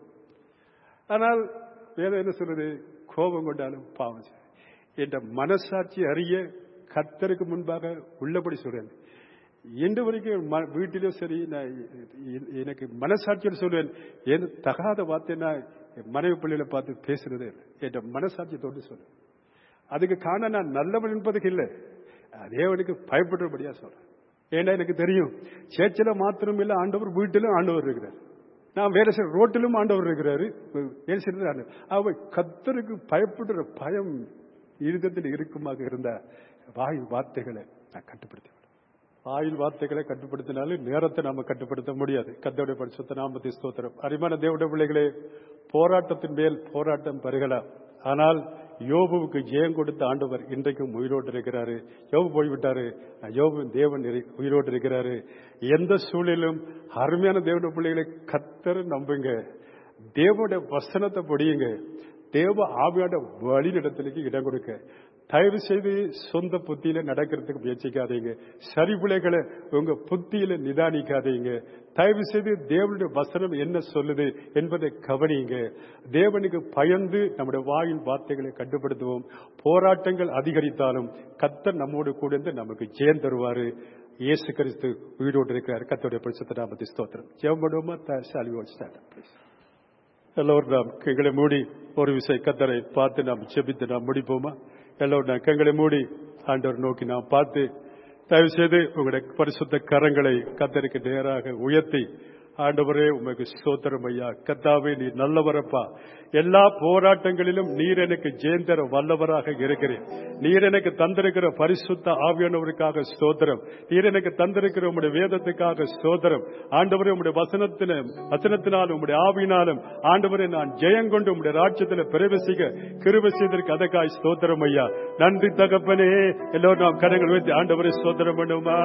ஆனால் வேதம் என்ன சொல்றது கோபம் கொண்டாலும் பாவம் செய்ய. என்ற மனசாட்சி அறிய கர்த்தருக்கு முன்பாக உள்ளபடி சொல்றேன் இன்று வரைக்கும் ம- வீட்டிலும் சரி நான் எ- எனக்கு மனசாட்சியில் சொல்வேன் என் தகாத வார்த்தை நான் என் மனைவி பிள்ளைகளை பார்த்து பேசுறதே இல்லை என்ற மனசாட்சி தொட்டு சொல்றேன் அதுக்கு காண நான் நல்லவன் என்பதுக்கு இல்லை தேவனுக்கு பயப்படுறபடியா சொல்றேன் ஏன்னா எனக்கு தெரியும் சேர்ச்சில மாத்திரம் இல்ல ஆண்டவர் வீட்டிலும் ஆண்டவர் இருக்கிறார் நான் வேலை செய்ய ரோட்டிலும் ஆண்டவர் இருக்கிறாரு வேலை செய்யறது ஆண்டவர் அவ கத்தருக்கு பயப்படுற பயம் இருதத்தில் இருக்குமாக இருந்த வாய் வார்த்தைகளை நான் கட்டுப்படுத்தி வாயில் வார்த்தைகளை கட்டுப்படுத்தினாலும் நேரத்தை நாம கட்டுப்படுத்த முடியாது கத்தோடைய பரிசுத்த நாமத்தை ஸ்தோத்திரம் அரிமான தேவடைய பிள்ளைகளே போராட்டத்தின் மேல் போராட்டம் பெருகலாம் ஆனால் யோபுவுக்கு ஜெயம் கொடுத்த ஆண்டவர் இன்றைக்கும் உயிரோடு இருக்கிறாரு யோபு போய்விட்டாரு யோபு தேவன் இரு- உயிரோடு இருக்கிறாரு எந்த சூழலிலும் அருமையான தேவனுடைய பிள்ளைகளை கத்தர் நம்புங்க தேவனுடைய வசனத்தை படியுங்க தேவ ஆவியோட வழி நடத்தலுக்கு இடம் கொடுக்க தயவு செய்து சொந்த புத்தியில நடக்கிறதுக்கு முயற்சிக்காதீங்க சரி பிள்ளைகளை உங்க புத்தியில நிதானிக்காதீங்க தயவு செய்து தேவனுடைய வசனம் என்ன சொல்லுது என்பதை கவனிங்க தேவனுக்கு பயந்து நம்முடைய வாயின் வார்த்தைகளை கட்டுப்படுத்துவோம் போராட்டங்கள் அதிகரித்தாலும் கத்தர் நம்மோடு கூட இருந்து நமக்கு ஜெயம் தருவாரு இயேசு கிறிஸ்து உயிரோடு இருக்கிறார் கத்தோடைய பரிசுத்த நாமத்தை ஸ்தோத்திரம் ஜெயம் பண்ணுவோமா ஷாலி வால் ஸ்டாண்ட் ப்ளீஸ் எல்லோரும் நாம் கைகளை மூடி ஒரு விசை கத்தரை பார்த்து நாம் செபித்து நாம் முடிப்போமா எல்லோரும் நாம் கைகளை மூடி ஆண்டவர் நோக்கி நாம் பார்த்து தயவு செய்து உங்களுடைய பரிசுத்த கரங்களை கத்தருக்கு நேராக உயர்த்தி ஆண்டவரே உமக்கு சோத்திரம் ஐயா கத்தாவே நீ நல்லவரப்பா எல்லா போராட்டங்களிலும் நீர் எனக்கு ஜெயந்தர வல்லவராக இருக்கிறேன் நீர் எனக்கு தந்திருக்கிற பரிசுத்த ஆவியானவருக்காக ஸ்தோத்திரம் நீர் எனக்கு தந்திருக்கிற உம்முடைய வேதத்துக்காக ஸ்தோத்திரம் ஆண்டவரே உம்முடைய வசனத்தின வசனத்தினாலும் உம்முடைய ஆவியினாலும் ஆண்டவரே நான் ஜெயங்கொண்டு உம்முடைய ராஜ்யத்தில் பிரவேசிக்க கிருபை செய்திருக்க அதற்காய் ஸ்தோத்திரம் ஐயா நன்றி தகப்பனே எல்லோரும் நாம் கரங்கள் வைத்து ஆண்டவரே ஸ்தோத்திரம் பண்ணுமா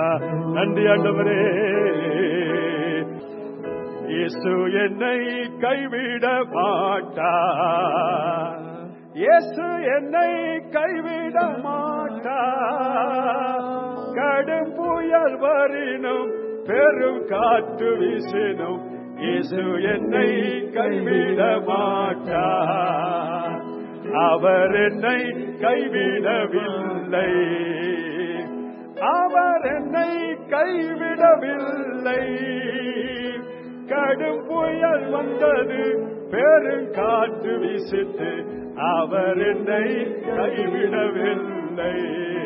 நன்றி ஆண்டவரே இயேசு என்னை கைவிட மாட்டார் இயேசு என்னை கைவிட மாட்டார் கடும் புயல் வரினும் பெரும் காற்று வீசினும் இயேசு என்னை கைவிட மாட்டார் அவர் என்னை கைவிடவில்லை அவர் என்னை கைவிடவில்லை கடும் புயல் வந்தது பெருங்காற்று வீசித்து அவர் என்னை கைவிடவில்லை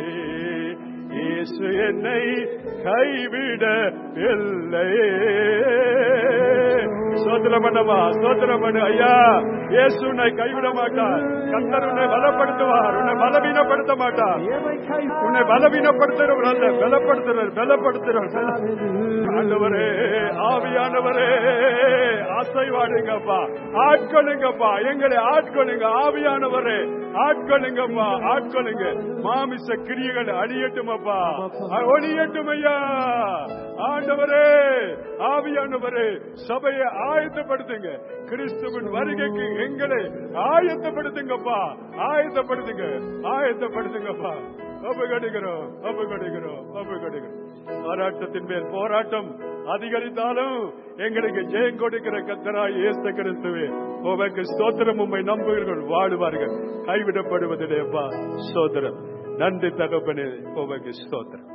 இயேசு என்னை கைவிடவில்லை சோதரம் பண்ணவா சோதரம் பண்ணு ஐயா இயேசு உன்னை கைவிட மாட்டார் கத்தர் உன்னை பலப்படுத்துவார் உன்னை பலவீனப்படுத்த மாட்டார் உன்னை பலவீனப்படுத்துறவர் அல்ல பலப்படுத்துறவர் பலப்படுத்துறவர் ஆண்டவரே ஆவியானவரே அசைவாடுங்கப்பா ஆட்கொள்ளுங்கப்பா எங்களை ஆட்கொள்ளுங்க ஆவியானவரே ஆட்கொள்ளுங்கப்பா ஆட்கொள்ளுங்க மாமிச கிரியைகள் அழியட்டுமப்பா ஒளியட்டும் ஐயா ஆண்டவரே ஆவியானவரே சபையை ஆயத்தப்படுத்துங்க கிறிஸ்துவின் வருகைக்கு எங்களை ஆயத்தப்படுத்துங்கப்பா ஆயத்தப்படுத்துங்க ஆயத்தப்படுத்துங்கப்பா ஒப்பு கடுகிறோம் ஒப்பு கடுகிறோம் ஒப்பு கடுகிறோம் போராட்டத்தின் மேல் போராட்டம் அதிகரித்தாலும் எங்களுக்கு ஜெயம் கொடுக்கிற கத்தராய் இயேசு கிறிஸ்துவே உமக்கு ஸ்தோத்திரம் உம்மை நம்புகிறவர்கள் வாழுவார்கள் கைவிடப்படுவதில்லையப்பா ஸ்தோத்திரம் நன்றி தகப்பனே உமக்கு ஸ்தோத்திரம்